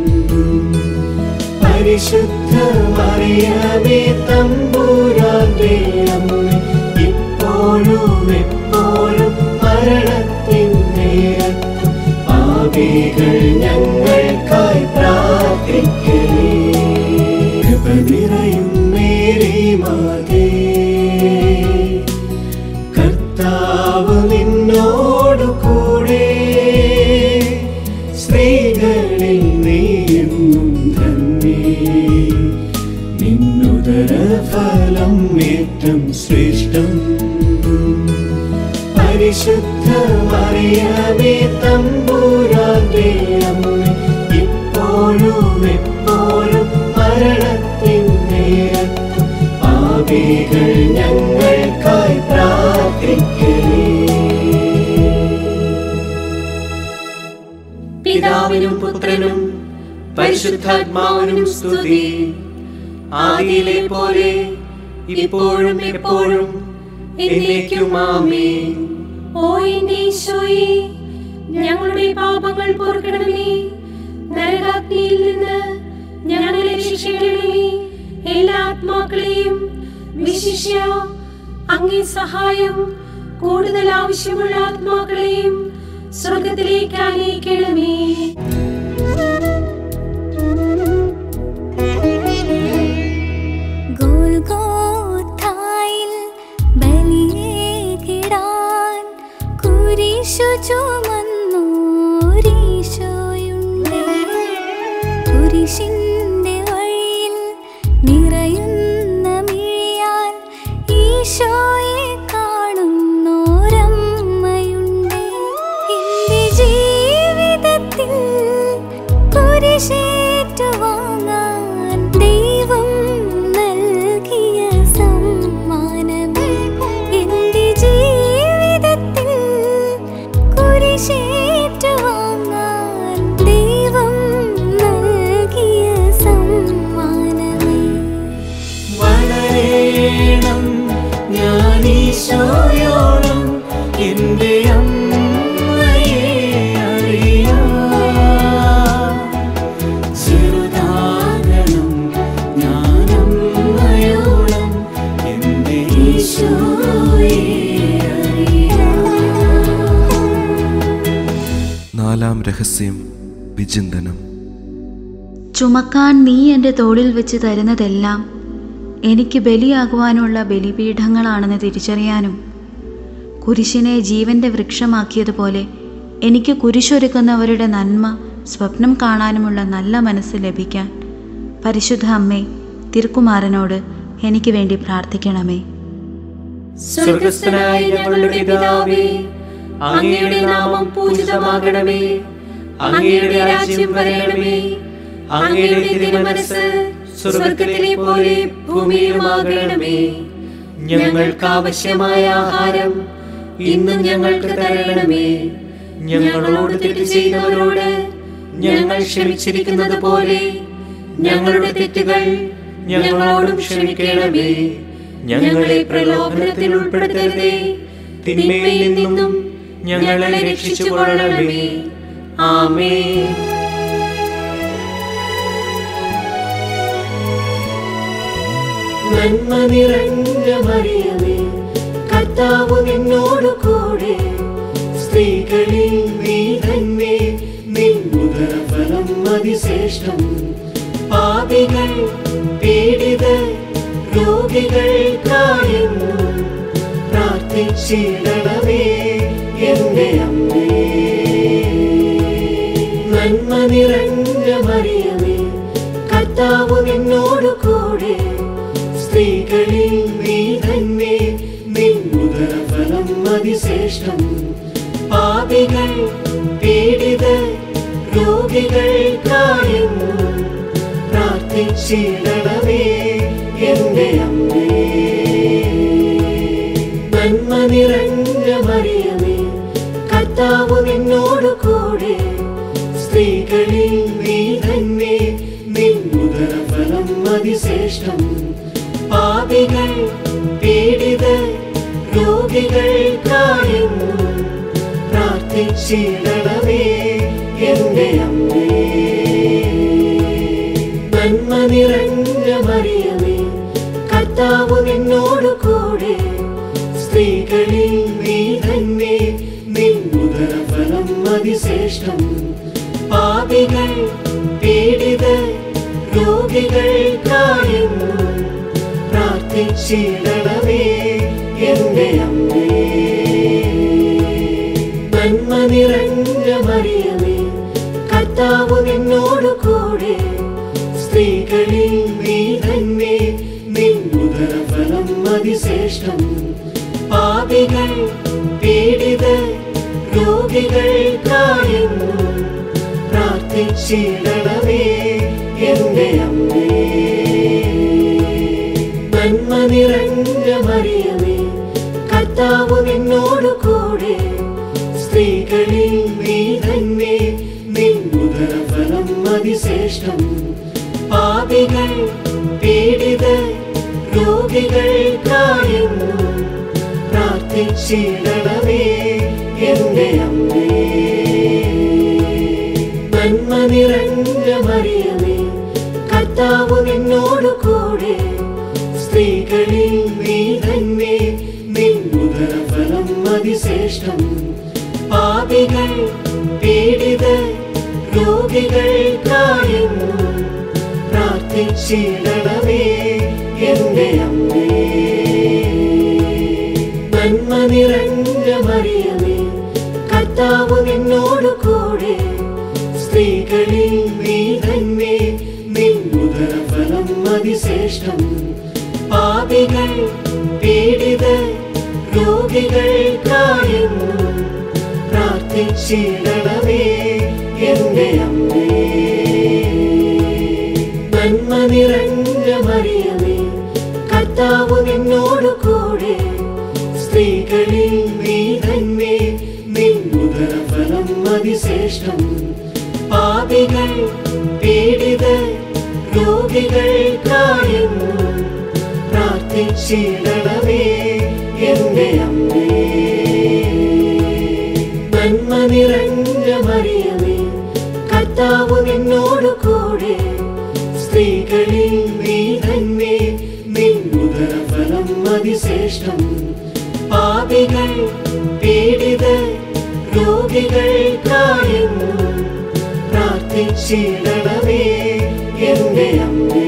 പരിശുദ്ധ മറിയമേ തമ്പൂരാന്റെ അമ്മ ഇപ്പോഴും എപ്പോഴും മരണത്തിൻ നേരത്തും പാപി പാപികൾ ഞങ്ങൾക്കായി പ്രാർത്ഥിക്കണേ കൃപ നിറയും മേരി മാതേ കർത്താവ് നിന്നോടു കൂടെ സ്ത്രീകളിൽ നീയെന്നും ധന്യേ നിന്നുദര ഫലം ഏറ്റം ശ്രേഷ്ഠം പരിശുദ്ധ മറിയമേ തമ്പൂരാന്റെ അമ്മ ഇപ്പോഴും എപ്പോഴും മരണത്തിൻ നേരത്തും പാപികൾ ഞങ്ങൾക്കായി പ്രാർത്ഥിക്കണേ പിതാവിനും പുത്രനും പരിശുദ്ധാത്മാവിനും സ്തുതി ആദിയിലെ പോലെ ഇപ്പോഴും എപ്പോഴും എന്നേക്കും ആമേൻ ഓ എന്റെ ഈശോയെ ഞങ്ങളുടെ പാപങ്ങൾ പൊറുക്കണമേ നരകാഗ്നിയിൽ നിന്ന് ഞങ്ങളെ രക്ഷിക്കണമേ എല്ലാ ആത്മാക്കളെയും വിശിഷ്യ അങ്ങേ സഹായം കൂടുതൽ ആവശ്യമുള്ള ആത്മാക്കളെയും സ്വർഗത്തിലേക്ക് അനയിക്കണമേ ഗോൽഗോഥായിൽ ബലിയേകിടാൻ കുരിശു ചുമന്നോരീശോയുണ്ട് കുരിശിന്റെ വഴിയിൽ നിറയുന്ന മിഴിയാൽ ഈശോയെ കാണുന്നോരമ്മയുണ്ട് എന്റെ ജീവിതത്തിൽ കുരിശേറ്റുവാങ്ങാൻ ദൈവം നൽകിയ സമ്മാനമേ എന്റെ ജീവിതത്തിൽ കുരിശേറ്റുവാങ്ങാൻ ദൈവം നൽകിയ സമ്മാനമേ വളരേണം ഞാൻ ഈശോയോളം എൻ്റെ അമ്മയെ അറിയാം ചെറുതാകണം ഞാൻ അമ്മയോളം എൻ്റെ ഈശോയെ അറിയാം നാലാം രഹസ്യം വിചിന്തനം ചുമക്കാൻ നീ എൻ്റെ തോളിൽ വെച്ച് തരുന്നതെല്ലാം എനിക്ക് ബലിയാകുവാനുള്ള ബലിപീഠങ്ങളാണെന്ന് തിരിച്ചറിയാനും കുരിശിനെ ജീവന്റെ വൃക്ഷമാക്കിയതുപോലെ എനിക്ക് കുരിശൊരുക്കുന്നവരുടെ നന്മ സ്വപ്നം കാണാനുമുള്ള നല്ല മനസ്സ് ലഭിക്കാൻ പരിശുദ്ധ അമ്മേ തിരുക്കുമാരനോട് എനിക്ക് വേണ്ടി പ്രാർത്ഥിക്കണമേ സ്വർഗസ്ഥനായ ഞങ്ങളുടെ പിതാവേ അങ്ങയുടെ നാമം പൂജിതമാകണമേ അങ്ങയുടെ രാജ്യം വരണമേ അങ്ങയുടെ തിരുമനസ് സ്വർഗത്തിലെ പോലെ ഭൂമിയിലുമാകണമേ ഞങ്ങൾക്ക് ആവശ്യമായ ആഹാരം ഇന്നും ഞങ്ങൾക്ക് തരണമേ ഞങ്ങളോട് തെറ്റ് ചെയ്തവരോട് ഞങ്ങൾ ക്ഷമിച്ചിരിക്കുന്നത് പോലെ ഞങ്ങളുടെ തെറ്റുകൾ ഞങ്ങളോടും ക്ഷമിക്കണമേ ഞങ്ങളെ പ്രലോഭനത്തിൽ ഉൾപ്പെടുത്തരുതേ തിന്മയിൽ നിന്നും ഞങ്ങളെ രക്ഷിച്ചു കൊള്ളണമേ ആമേ നന്മ നിറഞ്ഞ മറിയമേ കർത്താവ് നിന്നോട് കൂടെ സ്ത്രീകളിൽ നീ തന്നെ നിന്നുദരഫലം അതിശ്രേഷ്ഠം പാപികൾ പീഡിത രോഗികൾക്കായെന്നും പ്രാർത്ഥിച്ചിടണമേ എന്റെ അമ്മേ നന്മ നിറഞ്ഞ മറിയമേ കർത്താവ് നിന്നോട് കൂടെ സ്ത്രീകളിൽ നീ തന്നെ നിന്നുദരഫലം അതിശ്രേഷ്ഠം പാപികൾ പീഡിത രോഗികൾക്കായെന്നും പ്രാർത്ഥിച്ചിടണമേ എന്റെ അമ്മേ നന്മ നിറഞ്ഞ മറിയമേ കർത്താവ് നിന്നോട് കൂടെ സ്ത്രീകളിൽ നീ തന്നെ നിന്നുദരഫലം അതിശ്രേഷ്ഠം പാപികൾ പീഡിത രോഗികൾക്കായെന്നും പ്രാർത്ഥിച്ചിടണമേ എന്റെ അമ്മേ നന്മ നിറഞ്ഞ മറിയമേ കർത്താവ് നിന്നോട് കൂടെ സ്ത്രീകളിൽ നീ തന്നെ നിന്നുദരഫലം അതിശ്രേഷ്ഠം പാപികൾ പീഡിതർ രോഗികൾക്കായെന്നും പ്രാർത്ഥിച്ചിടണമേ എന്റെ അമ്മേ നന്മ നിറഞ്ഞ മറിയമേ കർത്താവ് നിന്നോട് കൂടെ സ്ത്രീകളിൽ നീ തന്നെ നിന്നുദരഫലം അതിശ്രേഷ്ഠം പാപികൾ പീഡിതർ രോഗികൾക്കായെന്നും പ്രാർത്ഥിച്ചിടണമേ എന്റെ അമ്മേ നന്മ നിറഞ്ഞ മറിയമേ കർത്താവ് നിന്നോട് കൂടെ സ്ത്രീകളിൽ നീ തന്നെ നിന്നുദരഫലം അതിശ്രേഷ്ഠം പാപികൾ പീഡിതർ രോഗികൾക്കായെന്നും പ്രാർത്ഥിച്ചിടണമേ എന്റെ അമ്മേ നന്മ നിറഞ്ഞ മറിയമേ കർത്താവ് നിന്നോട് കൂടെ സ്ത്രീകളിൽ നീ തന്നെ നിന്നുദരഫലം അതിശ്രേഷ്ഠം പാപികൾ പീഡിതർ രോഗികൾക്കായെന്നും പ്രാർത്ഥിച്ചിടണമേ എന്റെ അമ്മേ നന്മ നിറഞ്ഞ മറിയമേ കർത്താവ് നിന്നോട് കൂടെ സ്ത്രീകളിൽ നീ തന്നെ നിന്നുദരഫലം അതിശ്രേഷ്ഠം പാപികൾ പീഡിതർ രോഗികൾക്കായെന്നും പ്രാർത്ഥിച്ചിടണമേ എന്റെ അമ്മേ നന്മ നിറഞ്ഞ മറിയമേ കർത്താവ് നിന്നോട് കൂടെ സ്ത്രീകളിൽ നീ തന്നെ നിന്നുദരഫലം അതിശ്രേഷ്ഠം പാപികൾ പീഡിതർ രോഗികൾക്കായെന്നും പ്രാർത്ഥിച്ചിടണമേ എന്റെ അമ്മേ നന്മ നിറഞ്ഞ മറിയമേ കർത്താവ് നിന്നോട് കൂടെ സ്ത്രീകളിൽ നീ തന്നെ നിന്നുദരഫലം അതിശ്രേഷ്ഠം പാപികൾ പീഡിതർ രോഗികൾക്കായെന്നും പ്രാർത്ഥിച്ചിടണമേ എന്റെ അമ്മേ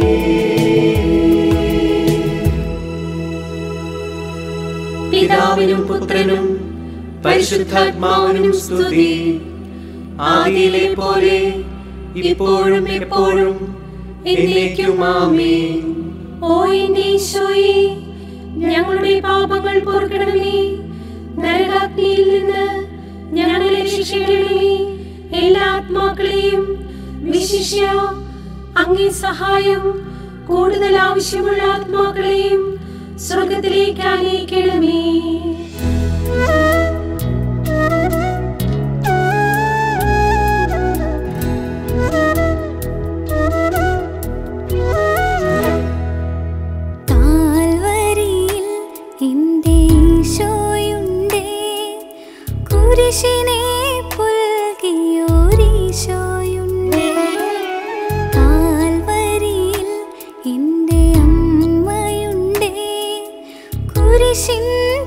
പിതാവിനും പുത്രനും പരിശുദ്ധാത്മാവിനും സ്തുതി ആദിയിലെ പോലെ ഇപ്പോഴും എപ്പോഴും എന്നേക്കും ആമേൻ ഓ എന്റെ ഈശോയെ ഞങ്ങളുടെ പാപങ്ങൾ പൊറുക്കണമേ നരകാഗ്നിയിൽ നിന്ന് ഞങ്ങളെ രക്ഷിക്കണമേ എല്ലാ ആത്മാക്കളെയും വിശിഷ്യ അങ്ങേ സഹായം കൂടുതൽ ആവശ്യമുള്ള ആത്മാക്കളെയും സ്വർഗത്തിലേക്ക് അനയിക്കണമേ കാൽവരിയിൽ എൻ്റെ ഈശോയുണ്ടേ കുരിശിനെ പുൽകിയോരീശോയുണ്ടേ കാൽവരിയിൽ എൻ്റെ അമ്മയുണ്ടേ കുരിശിൻ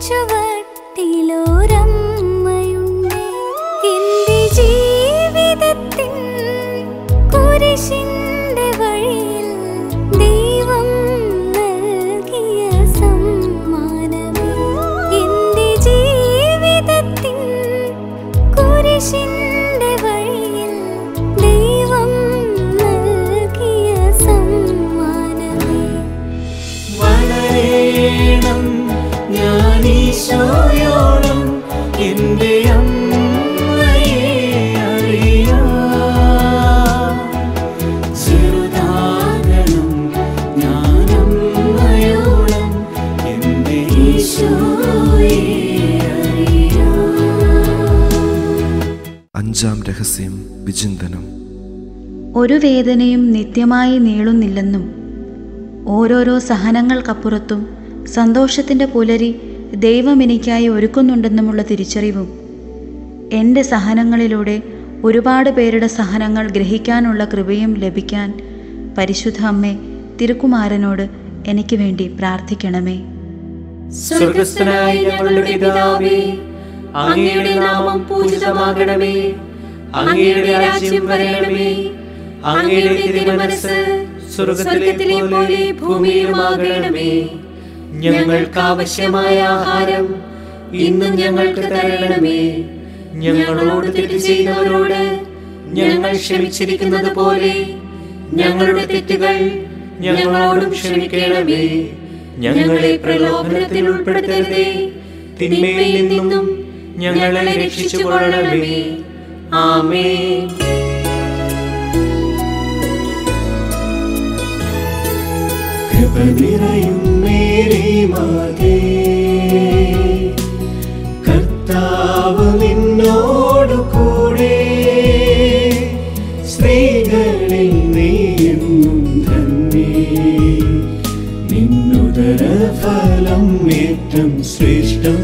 ചുവട്ടിലൊരമ്മയുണ്ടേ എൻ്റെ ജീവിതത്തിൻ കുരിശിൻ്റെ വഴിയിൽ ദൈവം നൽകിയ സമ്മാനമേ എൻ്റെ ജീവിതത്തിൻ കുരിശിൻ്റെ വഴിയിൽ ദൈവം നൽകിയ സമ്മാനമേ വളരേണം ഞാൻ ഈശോയോളം എൻ്റെ അമ്മയെ അറിയാം ചെറുതാകണം ഞാൻ അമ്മയോളം എൻ്റെ ഈശോയെ അറിയാം അഞ്ചാം രഹസ്യം വിചിന്തനം ഒരു വേദനയും നിത്യമായി നീളുന്നില്ലെന്നും ഓരോരോ സഹനങ്ങൾക്കപ്പുറത്തും സന്തോഷത്തിൻ്റെ പുലരി ദൈവം എനിക്കായി ഒരുക്കുന്നുണ്ടെന്നുമുള്ള തിരിച്ചറിവും എൻ്റെ സഹനങ്ങളിലൂടെ ഒരുപാട് പേരുടെ സഹനങ്ങൾ ഗ്രഹിക്കാനുള്ള കൃപയും ലഭിക്കാൻ പരിശുദ്ധ അമ്മേ തിരുക്കുമാരനോട് എനിക്ക് വേണ്ടി പ്രാർത്ഥിക്കണമേ സ്വർഗസ്ഥനായ ഞങ്ങളുടെ പിതാവേ അങ്ങയുടെ നാമം പൂജിതമാകണമേ അങ്ങയുടെ രാജ്യം വരണമേ അങ്ങയുടെ തിരുമനസ് സ്വർഗത്തിലെ പോലെ ഭൂമിയിലുമാകണമേ ഞങ്ങൾക്ക് ആവശ്യമായ ആഹാരം ഇന്നും ഞങ്ങൾക്ക് തരണമേ ഞങ്ങളോട് തെറ്റ് ചെയ്യുന്നവരോട് ഞങ്ങൾ ക്ഷമിച്ചിരിക്കുന്നത് പോലെ ഞങ്ങളുടെ തെറ്റുകൾ ഞങ്ങളോടും ക്ഷമിക്കണമേ ഞങ്ങളെ പ്രലോഭനത്തിൽ ഉൾപ്പെടുത്തരുതേ തിന്മയിൽ നിന്നും ഞങ്ങളെ രക്ഷിച്ചു കൊള്ളണമേ ആമേൻ കൃപ നിറയും മേരി മാതേ കർത്താവ് നിന്നോടു കൂടെ സ്ത്രീകളിൽ നീയെന്നും ധന്യേ നിന്നുദര ഫലം ഏറ്റം ശ്രേഷ്ഠം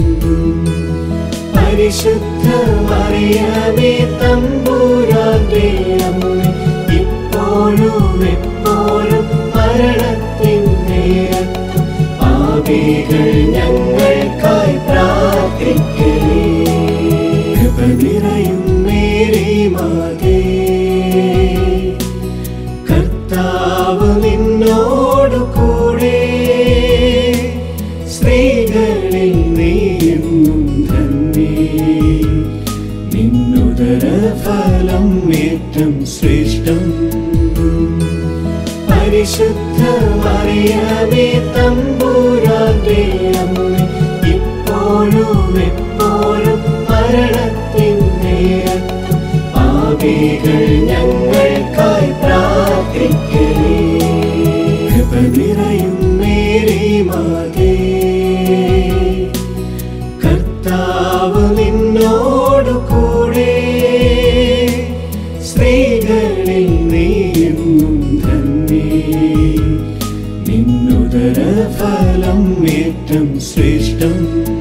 പരിശുദ്ധ മറിയമേ തമ്പൂരാന്റെ അമ്മ ഇപ്പോഴും എപ്പോഴും മരണത്തിൻ നേരത്തും പാപികൾ ഞങ്ങൾക്കായി പ്രാർത്ഥിക്കലേ കൃപ നിറയും മേരി മാതേ കർത്താവ് നിന്നോടു കൂടെ സ്ത്രീകളിൽ നീയെന്നും ധന്യേ നിന്നുദര ഫലം ഏറ്റം ശ്രേഷ്ഠം പരിശുദ്ധ മറിയമേ തമ്പൂരാന്റെ അമ്മ ഇപ്പോഴും എപ്പോഴും മരണത്തിൻ നേരത്തും പാപികൾ ഞങ്ങൾക്കായി പ്രാർത്ഥിക്കലേ കൃപ നിറയും മേരി മാതേ കർത്താവ് നിന്നോടു കൂടെ സ്ത്രീകളിൽ നീയെന്നും ധന്യേ നിന്നുദര ഫലം ഏറ്റം ശ്രേഷ്ഠം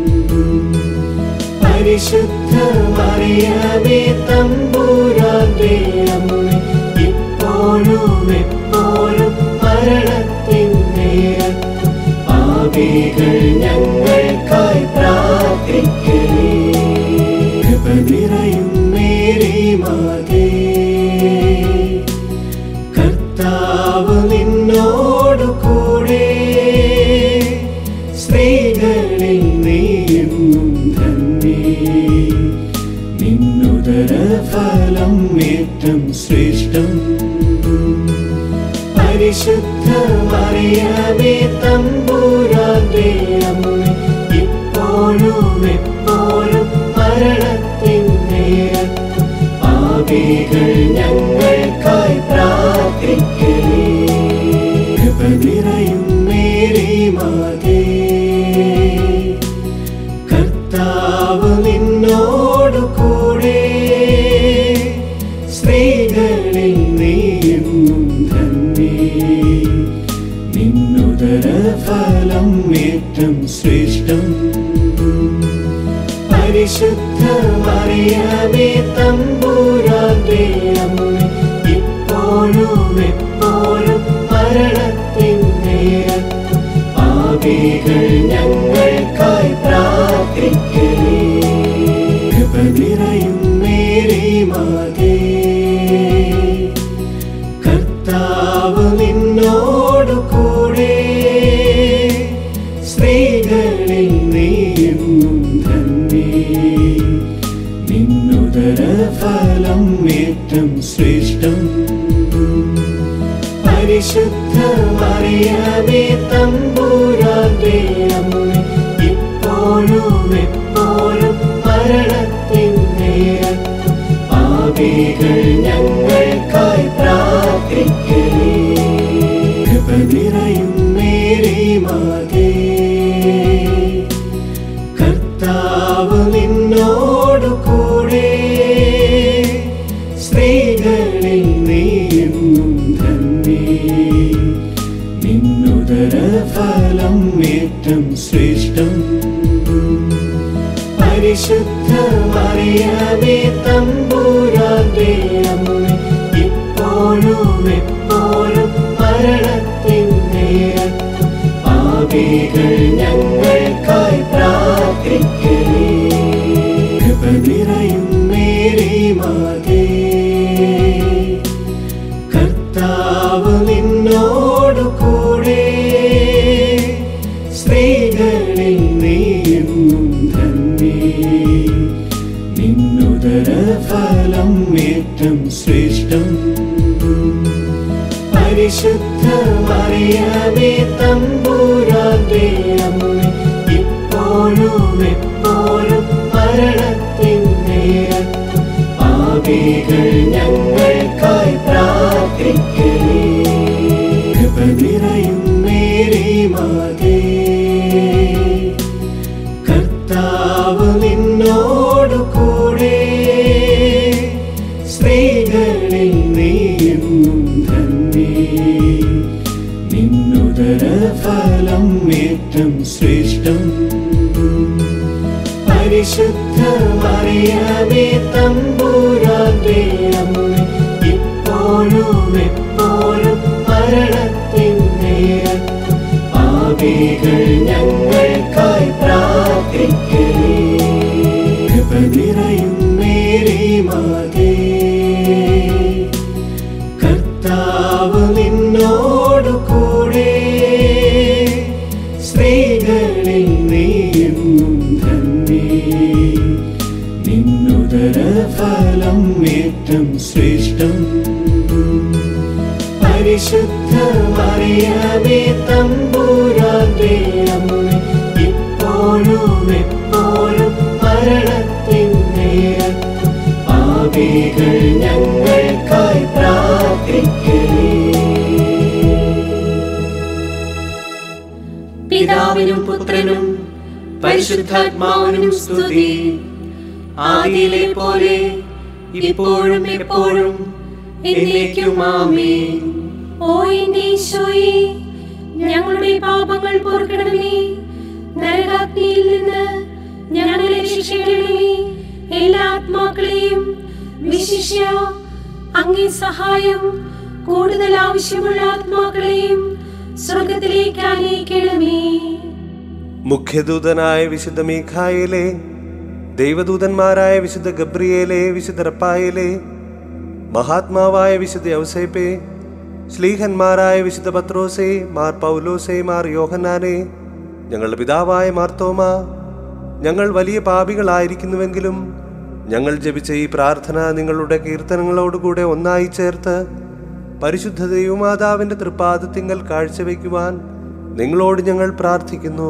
പരിശുദ്ധ മറിയമേ തമ്പൂരാന്റെ അമ്മ ഇപ്പോഴും എപ്പോഴും മരണത്തിൻ നേരത്തും പാപികൾ ഞങ്ങൾക്കായി പ്രാർത്ഥിക്കലേ കൃപ നിറയും മേരി മാതേ കർത്താവ് നിന്നോടു കൂടെ സ്ത്രീകളിൽ നീയെന്നും ധന്യേ നിന്നുദര ഫലം ഏറ്റം ശ്രേഷ്ഠം പരിശുദ്ധ മറിയമേ തമ്പൂരാന്റെ അമ്മ ഇപ്പോഴും എപ്പോഴും മരണത്തിൻ നേരത്തും പാപികൾ ഞങ്ങൾക്കായി പ്രാർത്ഥിക്കലേ കൃപ നിറയും മേരി മാതേ കർത്താവ് നിന്നോടു കൂടെ സ്ത്രീകളിൽ നീയെന്നും ധന്യേ നിന്നുദര ഫലം ഏറ്റം ശ്രേഷ്ഠം പരിശുദ്ധ മറിയമേ തമ്പൂരാന്റെ അമ്മ ഇപ്പോഴും എപ്പോഴും മരണത്തിൻ നേരത്തും പാപികൾ ഞങ്ങൾക്കായി പ്രാർത്ഥിക്കലേ കൃപ നിറയും മേരി മാതേ കർത്താവ് നിന്നോടു കൂടെ സ്ത്രീകളിൽ നീയെന്നും ധന്യേ നിന്നുദര ഫലം ഏറ്റം ശ്രേഷ്ഠം പരിശുദ്ധ മറിയമേ തമ്പൂരാന്റെ അമ്മ ഇപ്പോഴും എപ്പോഴും മരണത്തിൻ നേരത്തും പാപികൾ ഞങ്ങൾക്കായി പ്രാർത്ഥിക്കലേ കൃപ നിറയും മേരി മാതേ കർത്താവ് നിന്നോടു കൂടെ സ്ത്രീകളിൽ നീയെന്നും ധന്യേ നിന്നുദര ഫലം ഏറ്റം ശ്രേഷ്ഠം പരിശുദ്ധ മറിയമേ തമ്പൂരാന്റെ അമ്മ ഇപ്പോഴും എപ്പോഴും മരണത്തിൻ നേരത്തും പാപികൾ ഞങ്ങൾക്കായി പ്രാർത്ഥിക്കലേ കൃപ നിറയും മേരി മാ ശ്രേഷ്ഠം പരിശുദ്ധ മറിയമേ തമ്പുരാന്റെ അമ്മ ഇപ്പോഴും എപ്പോഴും മരണത്തിൻ നേരത്തും പാപികൾ ഞങ്ങൾക്കായി പ്രാർത്ഥിക്കേ കൃപ നിറയും മേരി മാതേ കർത്താവ് നിന്നോടു കൂടെ സ്ത്രീകളിൽ നീയെന്നും ധന്യേ നിന്നുദര ഫലം ഏറ്റം ശ്രേഷ്ഠം പരിശുദ്ധ മറിയമേ തമ്പുരാന്റെ അമ്മ ഇപ്പോഴും എപ്പോഴും മരണത്തിൻ നേരത്തും പാപികൾ ഞങ്ങൾക്കായി പ്രാർത്ഥിക്കേ കൃപ നിറയും മേരി മാതേ കർത്താവ് നിന്നോടു കൂടെ സ്ത്രീകളിൽ നീയെന്നും ധന്യേ നിന്നുദര ഫലം ഏറ്റം ശ്രേഷ്ഠം പരിശുദ്ധ മറിയമേ തമ്പുരാന്റെ അമ്മ ഇപ്പോഴും എപ്പോഴും മരണത്തിൻ നേരത്തും പാപികൾ ഞങ്ങൾക്കായി പ്രാർത്ഥിക്കേ പിതാവിനും പുത്രനും പരിശുദ്ധാത്മാവിനും സ്തുതി ആദിയിലെ പോലെ ഇപ്പോഴും എപ്പോഴും എന്നേക്കും ആമേൻ ഓ എന്റെ ഈശോയെ ഞങ്ങളുടെ പാപങ്ങൾ പൊറുക്കണമേ നരകാഗ്നിയിൽ നിന്ന് ഞങ്ങളെ രക്ഷിക്കണമേ എല്ലാ ആത്മാക്കളെയും വിശിഷ്യ അങ്ങേ സഹായം കൂടുതൽ ആവശ്യമുള്ള ആത്മാക്കളെയും സ്വർഗത്തിലേക്ക് അനയിക്കണമേ മുഖ്യദൂതനായ വിശുദ്ധ മീഖായിലെ ദൈവദൂതന്മാരായ വിശുദ്ധ ഗബ്രിയേലെ വിശുദ്ധ റപ്പായിലെ മഹാത്മാവായ വിശുദ്ധ ഔസേപ്പെ ശ്ലീഹന്മാരായ വിശുദ്ധ പത്രോസെ മാർ പൗലോസെ മാർ യോഹന്നാനെ ഞങ്ങളുടെ പിതാവായ മാർത്തോമ ഞങ്ങൾ വലിയ പാപികളായിരിക്കുന്നുവെങ്കിലും ഞങ്ങൾ ജപിച്ച ഈ പ്രാർത്ഥന നിങ്ങളുടെ കീർത്തനങ്ങളോടുകൂടെ ഒന്നായി ചേർത്ത് പരിശുദ്ധ ദൈവമാതാവിൻ്റെ തൃപ്പാദത്തിങ്കൽ കാഴ്ചവെക്കുവാൻ നിങ്ങളോട് ഞങ്ങൾ പ്രാർത്ഥിക്കുന്നു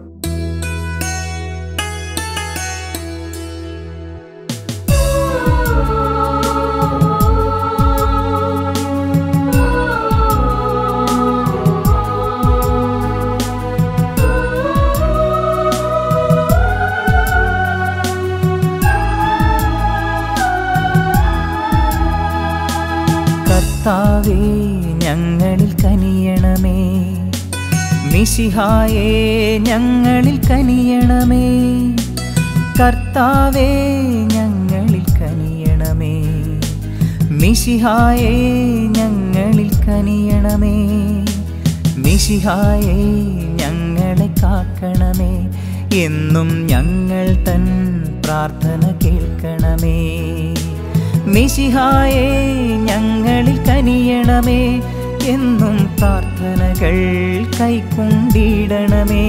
കർത്താവേ ഞങ്ങളിൽ കനിയണമേ മിശിഹായേ ഞങ്ങളിൽ കനിയണമേ കർത്താവേ ഞങ്ങളിൽ കനിയണമേ മിശിഹായേ ഞങ്ങളിൽ കനിയണമേ മിശിഹായേ ഞങ്ങളെ കാക്കണമേ എന്നും ഞങ്ങൾ തൻ പ്രാർത്ഥന കേൾക്കണമേ മിശിഹായേ ഞങ്ങളിൽ കനിയണമേ എന്നും പ്രാർത്ഥനകൾ കൈക്കൊണ്ടിടണമേ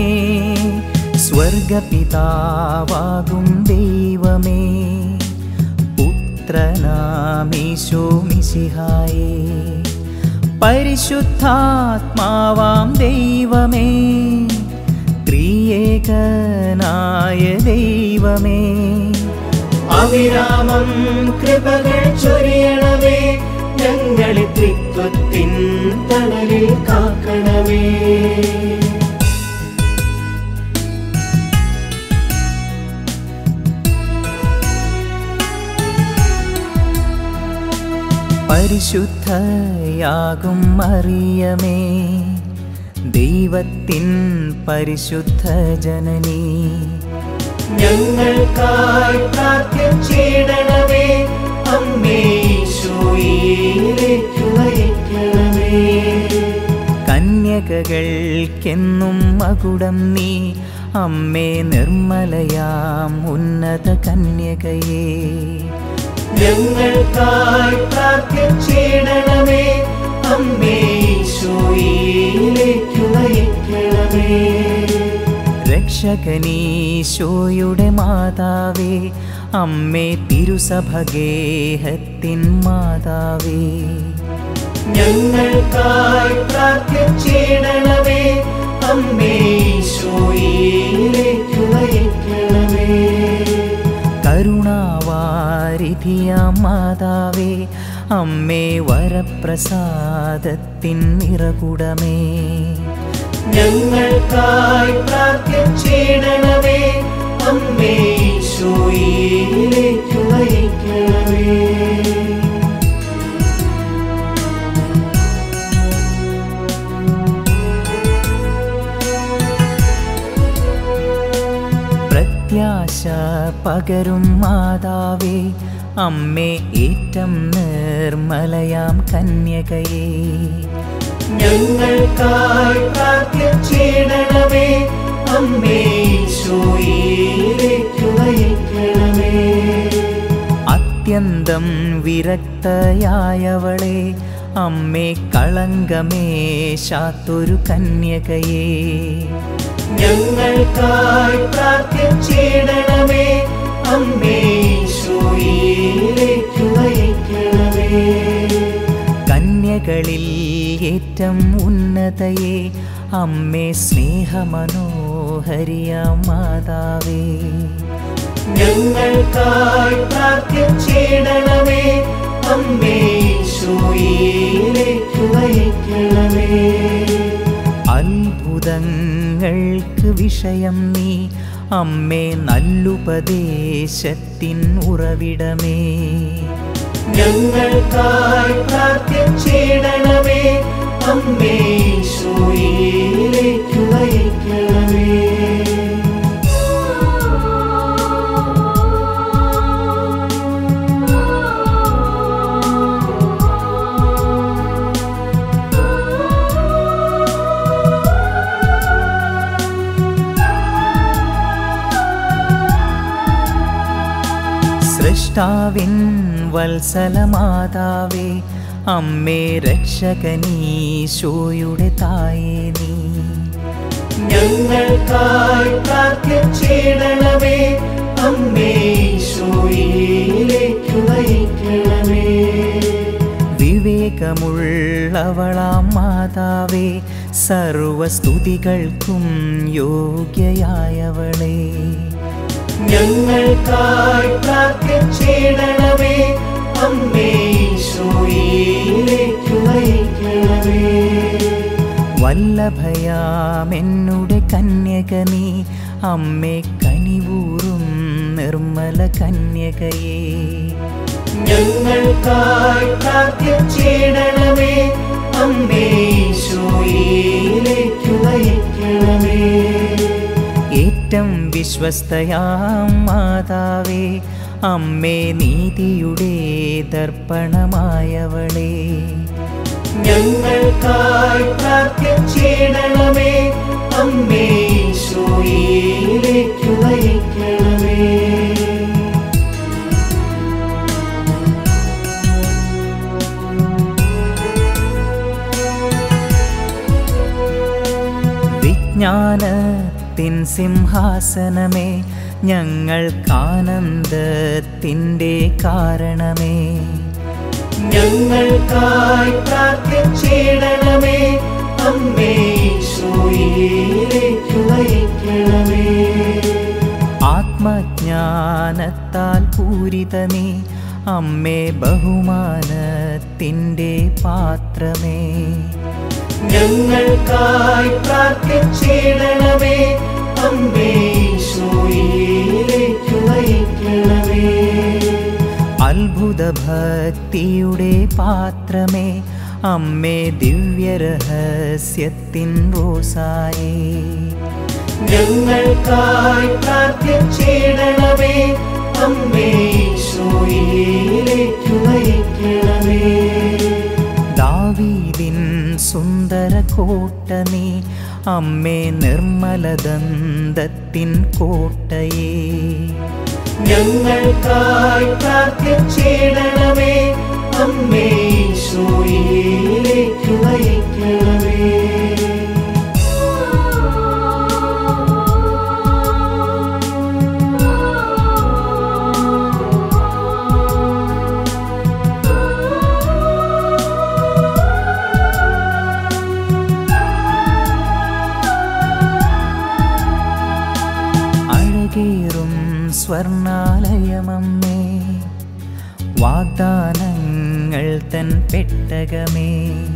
സ്വർഗപിതാവാകും ദൈവമേ പുത്രനാമീശോ മിശിഹായേ പരിശുദ്ധാത്മാവാം ദൈവമേ ത്രിയേകനായ ദൈവമേ അവിരാമം കൃപകൾ ചൊരിയണമേ ഞങ്ങളെ ത്രിത്വത്തിൻ തണലിൽ കാക്കണമേ പരിശുദ്ധയാകും മറിയമേ ദൈവത്തിൻ പരിശുദ്ധ ജനനീ ഞങ്ങൾക്കായി പ്രാർത്ഥിച്ചിടണമേ അമ്മേ ഈശോയിലേക്ക് നയിക്കണമേ കന്യകകൾക്കെന്നും മകുടം നീ അമ്മേ നിർമ്മലയാം ഉന്നത കന്യകയേ ഞങ്ങൾക്കായി പ്രാർത്ഥിച്ചിടണമേ അമ്മേ ഈശോയിലേക്ക് നയിക്കണമേ രക്ഷകനീശോയുടെ മാതാവേ അമ്മേ തിരുസഭഗേഹത്തിൻ മാതാവേ ഞങ്ങൾക്കായി പ്രാർത്ഥിച്ചിടണമേ അമ്മേ ഈശോയിലേക്ക് നയിക്കണമേ കരുണാവാരിധിയാം മാതാവേ അമ്മേ വരപ്രസാദത്തിൻ നിറകുടമേ ഞങ്ങൾക്കായി പ്രാർത്ഥിച്ചിടണമേ അമ്മേ ഈശോയിലേക്ക് നയിക്കണമേ പ്രത്യാശ പകരും മാതാവേ അമ്മേ ഏറ്റം നിർമ്മലയാം കന്യകയേ ഞങ്ങൾക്കായി പ്രാർത്ഥിച്ചിടണമേ അമ്മേ ഈശോയിലേക്ക് നയിക്കണമേ അത്യന്തം വിരക്തയായവളെ അമ്മേ കളങ്കമേശാത്തൊരു കന്യകയേ ഞങ്ങൾക്കായി പ്രാർത്ഥിച്ചിടണമേ അമ്മേ ഈശോയിലേക്ക് നയിക്കണമേ കന്യകളിൽ ഏറ്റം ഉന്നതയെ അമ്മേ സ്നേഹമനോഹരിയാം മാതാവേ ഞങ്ങൾക്കായി പ്രാർത്ഥിച്ചിടണമേ അമ്മേ ഈശോയിലേക്ക് നയിക്കണമേ അത്ഭുതങ്ങൾക്ക് വിഷയം നീ അമ്മേ നല്ലുപദേശത്തിൻ ഉറവിടമേ ഞങ്ങൾക്കായി പ്രാർത്ഥിച്ചിടണമേ അമ്മേ ഈശോയിലേക്ക് നയിക്കണമേ സൃഷ്ടാവിൻ വത്സലമാതാവേ അമ്മേ രക്ഷകനീശോയുടെ തായേ നീ ഞങ്ങൾക്കായി പ്രാർത്ഥിച്ചിടണമേ അമ്മേ ഈശോയിലേക്ക് നയിക്കണമേ വിവേകമുള്ളവളാം മാതാവേ സർവസ്തുതികൾക്കും യോഗ്യയായവളേ ഞങ്ങൾക്കായി പ്രാർത്ഥിച്ചിടണമേ അമ്മേ ഈശോയിലേക്ക് നയിക്കണമേ വല്ലഭയാമെന്നുടെ കന്യക നീ അമ്മേ കനിവൂറും നിർമ്മല കന്യകയേ ഞങ്ങൾക്കായി പ്രാർത്ഥിച്ചിടണമേ അമ്മേ ഈശോയിലേക്ക് നയിക്കണമേ ഏറ്റം വിശ്വസ്തയാം മാതാവേ അമ്മേ നീതിയുടെ ദർപ്പണമായവളേ ഞങ്ങൾക്കായി പ്രാർത്ഥിച്ചിടണമേ അമ്മേ ഈശോയിലേക്ക് നയിക്കണമേ വിജ്ഞാനത്തിൻ സിംഹാസനമേ ഞങ്ങൾക്കാനന്ദത്തിൻ്റെ കാരണമേ ഞങ്ങൾക്കായി പ്രാർത്ഥിച്ചിടണമേ അമ്മേ ഈശോയിലേക്ക് നയിക്കണമേ ആത്മജ്ഞാനത്താൽ പൂരിത നീ അമ്മേ ബഹുമാനത്തിൻ്റെ പാത്രമേ ഞങ്ങൾക്കായി പ്രാർത്ഥിച്ചിടണമേ അമ്മേ ഈശോയിലേക്ക് നയിക്കണമേ അത്ഭുത ഭക്തിയുടെ പാത്രമേ അമ്മേ ദിവ്യരഹസ്യത്തിൻ റോസായേ ഞങ്ങൾക്കായി പ്രാർത്ഥിച്ചിടണമേ അമ്മേ ഈശോയിലേക്ക് നയിക്കണമേ ദാവീദിൻ സുന്ദര കോട്ട നീ അമ്മേ നിർമ്മലദന്തത്തിൻ കോട്ടയേ ഞങ്ങൾക്കായി പ്രാർത്ഥിച്ചിടണമേ അമ്മേ ഈശോയിലേക്ക് നയിക്കണമേ ആ തൻ പെട്ടകമേ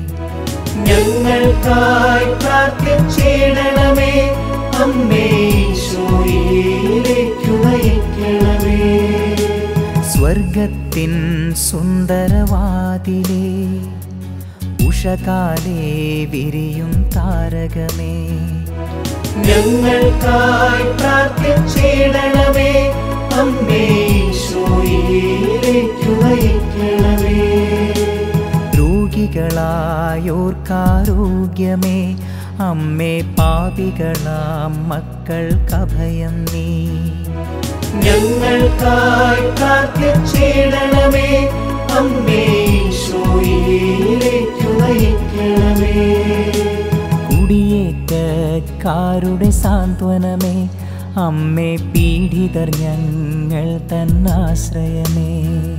ഞങ്ങൾക്കായി പ്രാർത്ഥിച്ചിടണമേ അമ്മേ ഈശോയിലേക്ക് നയിക്കണമേ സ്വർഗത്തിൻ സുന്ദരവാതിലേ ഉഷകാലേ വിരിയും താരകമേ ഞങ്ങൾക്കായി പ്രാർത്ഥിച്ചിടണമേ അമ്മേ ഈശോയിലേക്ക് നയിക്കണമേ രോഗികളായോർക്കാരോഗ്യമേ അമ്മേ പാപികളാം മക്കൾക്കഭയം നീ ഞങ്ങൾക്കായി പ്രാർത്ഥിച്ചിടണമേ അമ്മേ ഈശോയിലേക്ക് നയിക്കണമേ കുടിയേറ്റക്കാരുടെ സാന്ത്വനമേ അമ്മേ പീഡിതർ ഞങ്ങൾ തന്നാശ്രയമേ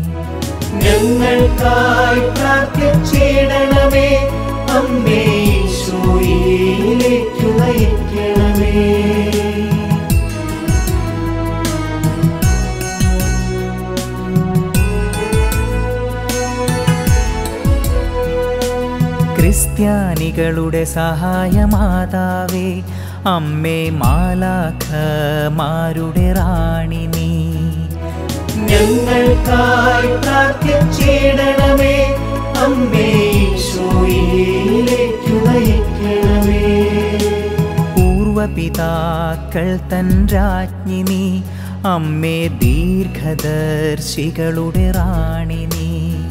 ഞങ്ങൾക്കായി പ്രാർത്ഥിച്ചിടണമേ അമ്മേ ഈശോയിലേക്ക് നയിക്കണമേ ക്രിസ്ത്യാനികളുടെ സഹായമാതാവേ അമ്മേ മാലാഖമാരുടെ റാണി നീ ഞങ്ങൾക്കായി പ്രാർത്ഥിച്ചിടണമേ അമ്മേ ഈശോയിലേക്ക് നയിക്കണമേ പൂർവപിതാക്കൾ തൻ രാജ്ഞി നീ അമ്മേ ദീർഘദർശികളുടെ റാണി നീ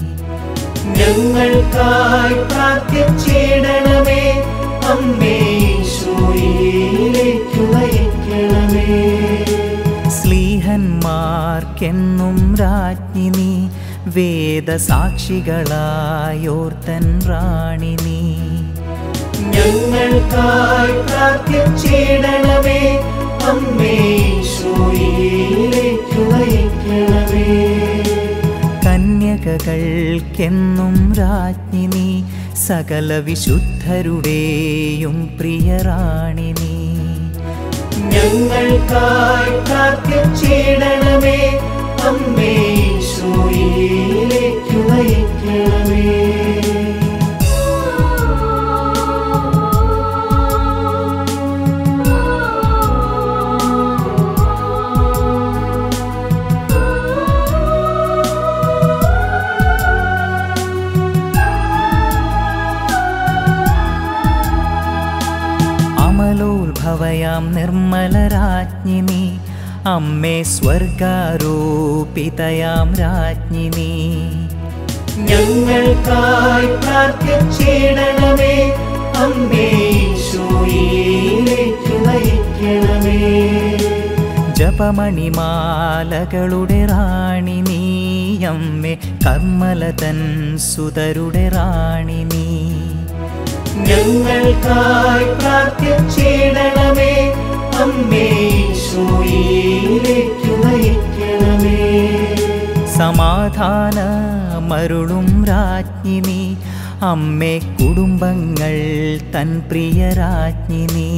ഞങ്ങൾക്കായി പ്രാർത്ഥിച്ചിടണമേ അമ്മേ ഈശോയിലേക്ക് നയിക്കണമേ സ്ലീഹന്മാർക്കെന്നും രാജ്ഞി നീ വേദസാക്ഷികളായോർത്തൻ റാണി നീ ഞങ്ങൾക്കായി പ്രാർത്ഥിച്ചിടണമേ അമ്മേ ഈശോയിലേക്ക് നയിക്കണമേ കന്യകകൾക്കെന്നും രാജ്ഞി നീ സകല വിശുദ്ധരുടെയും പ്രിയറാണി നീ ഞങ്ങൾക്കായി പ്രാർത്ഥിച്ചിടണമേ അമ്മേ ഈശോയിലേക്ക് നയിക്കണമേ അമലോത്ഭവയാം നിർമ്മലരാജ്ഞി നീ അമ്മേ സ്വർഗാരോപിതയാം രാജ്ഞി നീ ഞങ്ങൾക്കായി പ്രാർത്ഥിച്ചിടണമേ അമ്മേ ഈശോയിലേക്ക് നയിക്കണമേ ജപമണിമാലകളുടെ റാണി നീ അമ്മേ കർമ്മലതൻ സുതരുടെ റാണി നീ ഞങ്ങൾക്കായി പ്രാർത്ഥിച്ചിടണമേ അമ്മേ ഈശോയിലേക്ക് നയിക്കണമേ സമാധാന മരുളും രാജ്ഞി നീ അമ്മേ കുടുംബങ്ങൾ തൻ പ്രിയ രാജ്ഞി നീ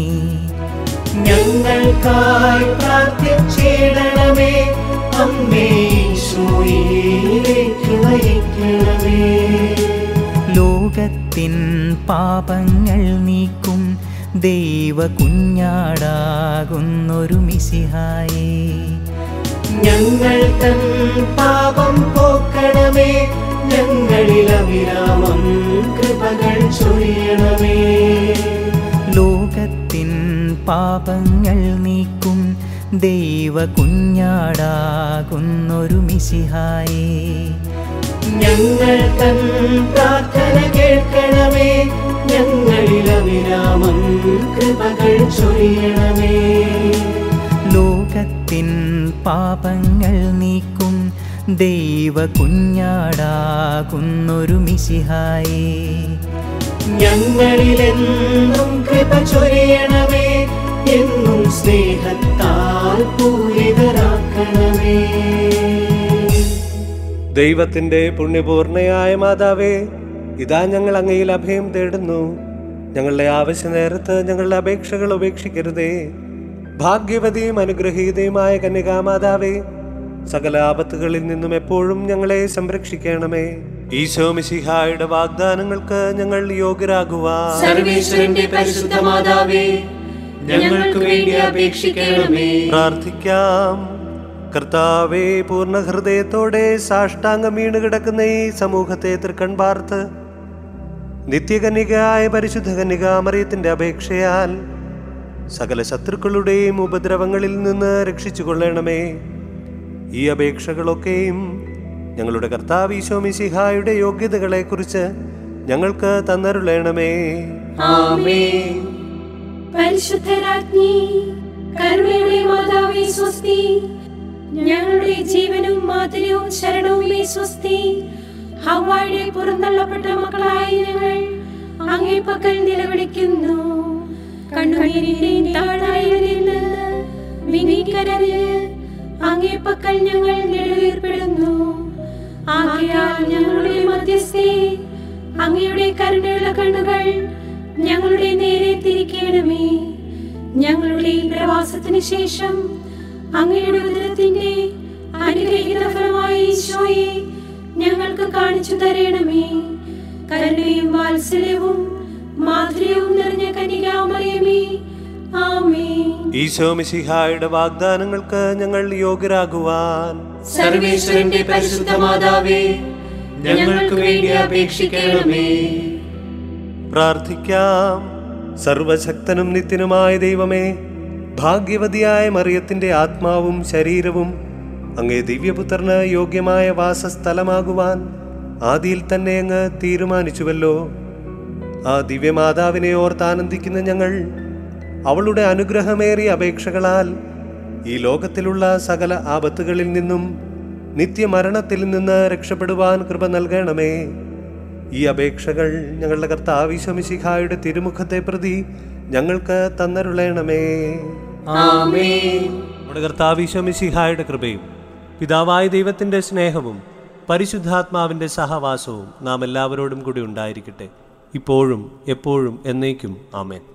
ഞങ്ങൾക്കായി പ്രാർത്ഥിച്ചിടണമേ അമ്മേ ഈശോയിലേക്ക് നയിക്കണമേ ലോകത്തിൻ പാപങ്ങൾ നീക്കും ദൈവ കുഞ്ഞാടാകുന്നൊരു മിസിഹായേ ഞങ്ങൾ തൻ പാപം പോക്കണമേ ഞങ്ങളിൽ അവിരാമം കൃപകൾ ചൊരിയണമേ ലോകത്തിൻ പാപങ്ങൾ നീക്കും ദൈവ കുഞ്ഞാടാകുന്നൊരു മിസിഹായേ ഞങ്ങൾ തൻ പ്രാർത്ഥന കേൾക്കണമേ ഞങ്ങളിൽ അവിരാമം കൃപകൾ ചൊരിയണമേ ലോകത്തിൻ പാപങ്ങൾ നീക്കും ദൈവ കുഞ്ഞാടാകുന്നൊരു മിസിഹായേ ഞങ്ങളിലെന്നും കൃപ ചൊരിയണമേ എന്നും സ്നേഹത്താൽ പൂരിതരാക്കണമേ ദൈവത്തിന്റെ പുണ്യപൂർണയായ മാതാവേ ഇതാ ഞങ്ങൾ അങ്ങയിൽ അഭയം തേടുന്നു ഞങ്ങളുടെ ആവശ്യ നേരത്ത് ഞങ്ങളുടെ അപേക്ഷകൾ ഉപേക്ഷിക്കരുതേ ഭാഗ്യവതിയും അനുഗ്രഹീതയുമായ കന്യകാമാതാവേ സകല ആപത്തുകളിൽ നിന്നും എപ്പോഴും ഞങ്ങളെ സംരക്ഷിക്കണമേ ഈശോ മിശിഹായുടെ വാഗ്ദാനങ്ങൾക്ക് ഞങ്ങൾ യോഗ്യരാകുവാൻ സർവേശ്വരന്റെ പരിശുദ്ധ മാതാവേ ഞങ്ങൾക്ക് വേണ്ടി അപേക്ഷിക്കണമേ പ്രാർത്ഥിക്കാം കർത്താവെ പൂർണ്ണ ഹൃദയത്തോടെ സാഷ്ടാംഗം വീണ് കിടക്കുന്ന ഈ സമൂഹത്തെ തൃക്കൺ പാർത്ത് നിത്യകന്യകയായ പരിശുദ്ധ കന്യകാമറിയത്തിന്റെ അപേക്ഷയാൽ സകല ശത്രുക്കളുടെയും ഉപദ്രവങ്ങളിൽ നിന്ന് രക്ഷിച്ചു കൊള്ളണമേ ഈ അപേക്ഷകളൊക്കെയും ഞങ്ങളുടെ കർത്താവ് ഈശോ മിശിഹായുടെ യോഗ്യതകളെക്കുറിച്ച് ഞങ്ങൾക്ക് തന്നരുളണമേ ആമേൻ പരിശുദ്ധരാജ്ഞി കരുണയുടെ മാതാവേ സ്വസ്തി ഞങ്ങളുടെ ജീവനും മാതിരിയും ശരണവുമേ സ്വസ്തി ഹവായുടെ പുറന്തള്ളപ്പെട്ട മക്കളായ ഞങ്ങൾ അങ്ങേ പക്കൽ നിലവിളിക്കുന്നു കണ്ണുനീരിന്റെയും താഴ്വരയിൽ നിന്ന് വിനീകരഞ്ഞ് അങ്ങേ പക്കൽ ഞങ്ങൾ നെടുവീർപ്പെടുന്നു ആകയാൽ ഞങ്ങളുടെ മധ്യസ്ഥേ അങ്ങയുടെ കരുണയുള്ള കണ്ണുകൾ ഞങ്ങളുടെ നേരെ തിരിക്കണമേ ഞങ്ങളുടെ ഈ പ്രവാസത്തിന് ശേഷം അങ്ങയുടെ ഉദരത്തിന്റെ അനുഗ്രഹീത ഫലമായ ഈശോയെ ഞങ്ങൾക്ക് കാണിച്ചു തരണമേ കരുണയും വാത്സല്യവും മാധുര്യവും നിറഞ്ഞ കനികാമറിയമേ ആമേ ഈശോ മിശിഹായുടെ വാഗ്ദാനങ്ങൾക്ക് ഞങ്ങൾ യോഗ്യരാകുവാൻ സർവേശ്വരന്റെ പരിശുദ്ധ മാതാവേ ഞങ്ങൾക്ക് വേണ്ടി അപേക്ഷിക്കണമേ പ്രാർത്ഥിക്കാം സർവശക്തനും നിത്യനുമായ ദൈവമേ ഭാഗ്യവതിയായ മറിയത്തിന്റെ ആത്മാവും ശരീരവും അങ്ങേ ദിവ്യപുത്രന് യോഗ്യമായ വാസസ്ഥലമാകുവാൻ ആദിയിൽ തന്നെ അങ്ങ് തീരുമാനിച്ചുവല്ലോ ആ ദിവ്യമാതാവിനെ ഓർത്താനന്ദിക്കുന്ന ഞങ്ങൾ അവളുടെ അനുഗ്രഹമേറിയ അപേക്ഷകളാൽ ഈ ലോകത്തിലുള്ള സകല ആപത്തുകളിൽ നിന്നും നിത്യമരണത്തിൽ നിന്ന് രക്ഷപ്പെടുവാൻ കൃപ നൽകണമേ ഈ അപേക്ഷകൾ ഞങ്ങളുടെ കർത്താവിശ്വമിശിഖായുടെ തിരുമുഖത്തെ പ്രതി ഞങ്ങൾക്ക് തന്നരുളണമേ ആമേൻ നമ്മുടെ കർത്താവിശ്വമിശിഹായുടെ കൃപയും പിതാവായ ദൈവത്തിന്റെ സ്നേഹവും പരിശുദ്ധാത്മാവിന്റെ സഹവാസവും നാം എല്ലാവരോടും കൂടി ഉണ്ടായിരിക്കട്ടെ ഇപ്പോഴും എപ്പോഴും എന്നേക്കും ആമേൻ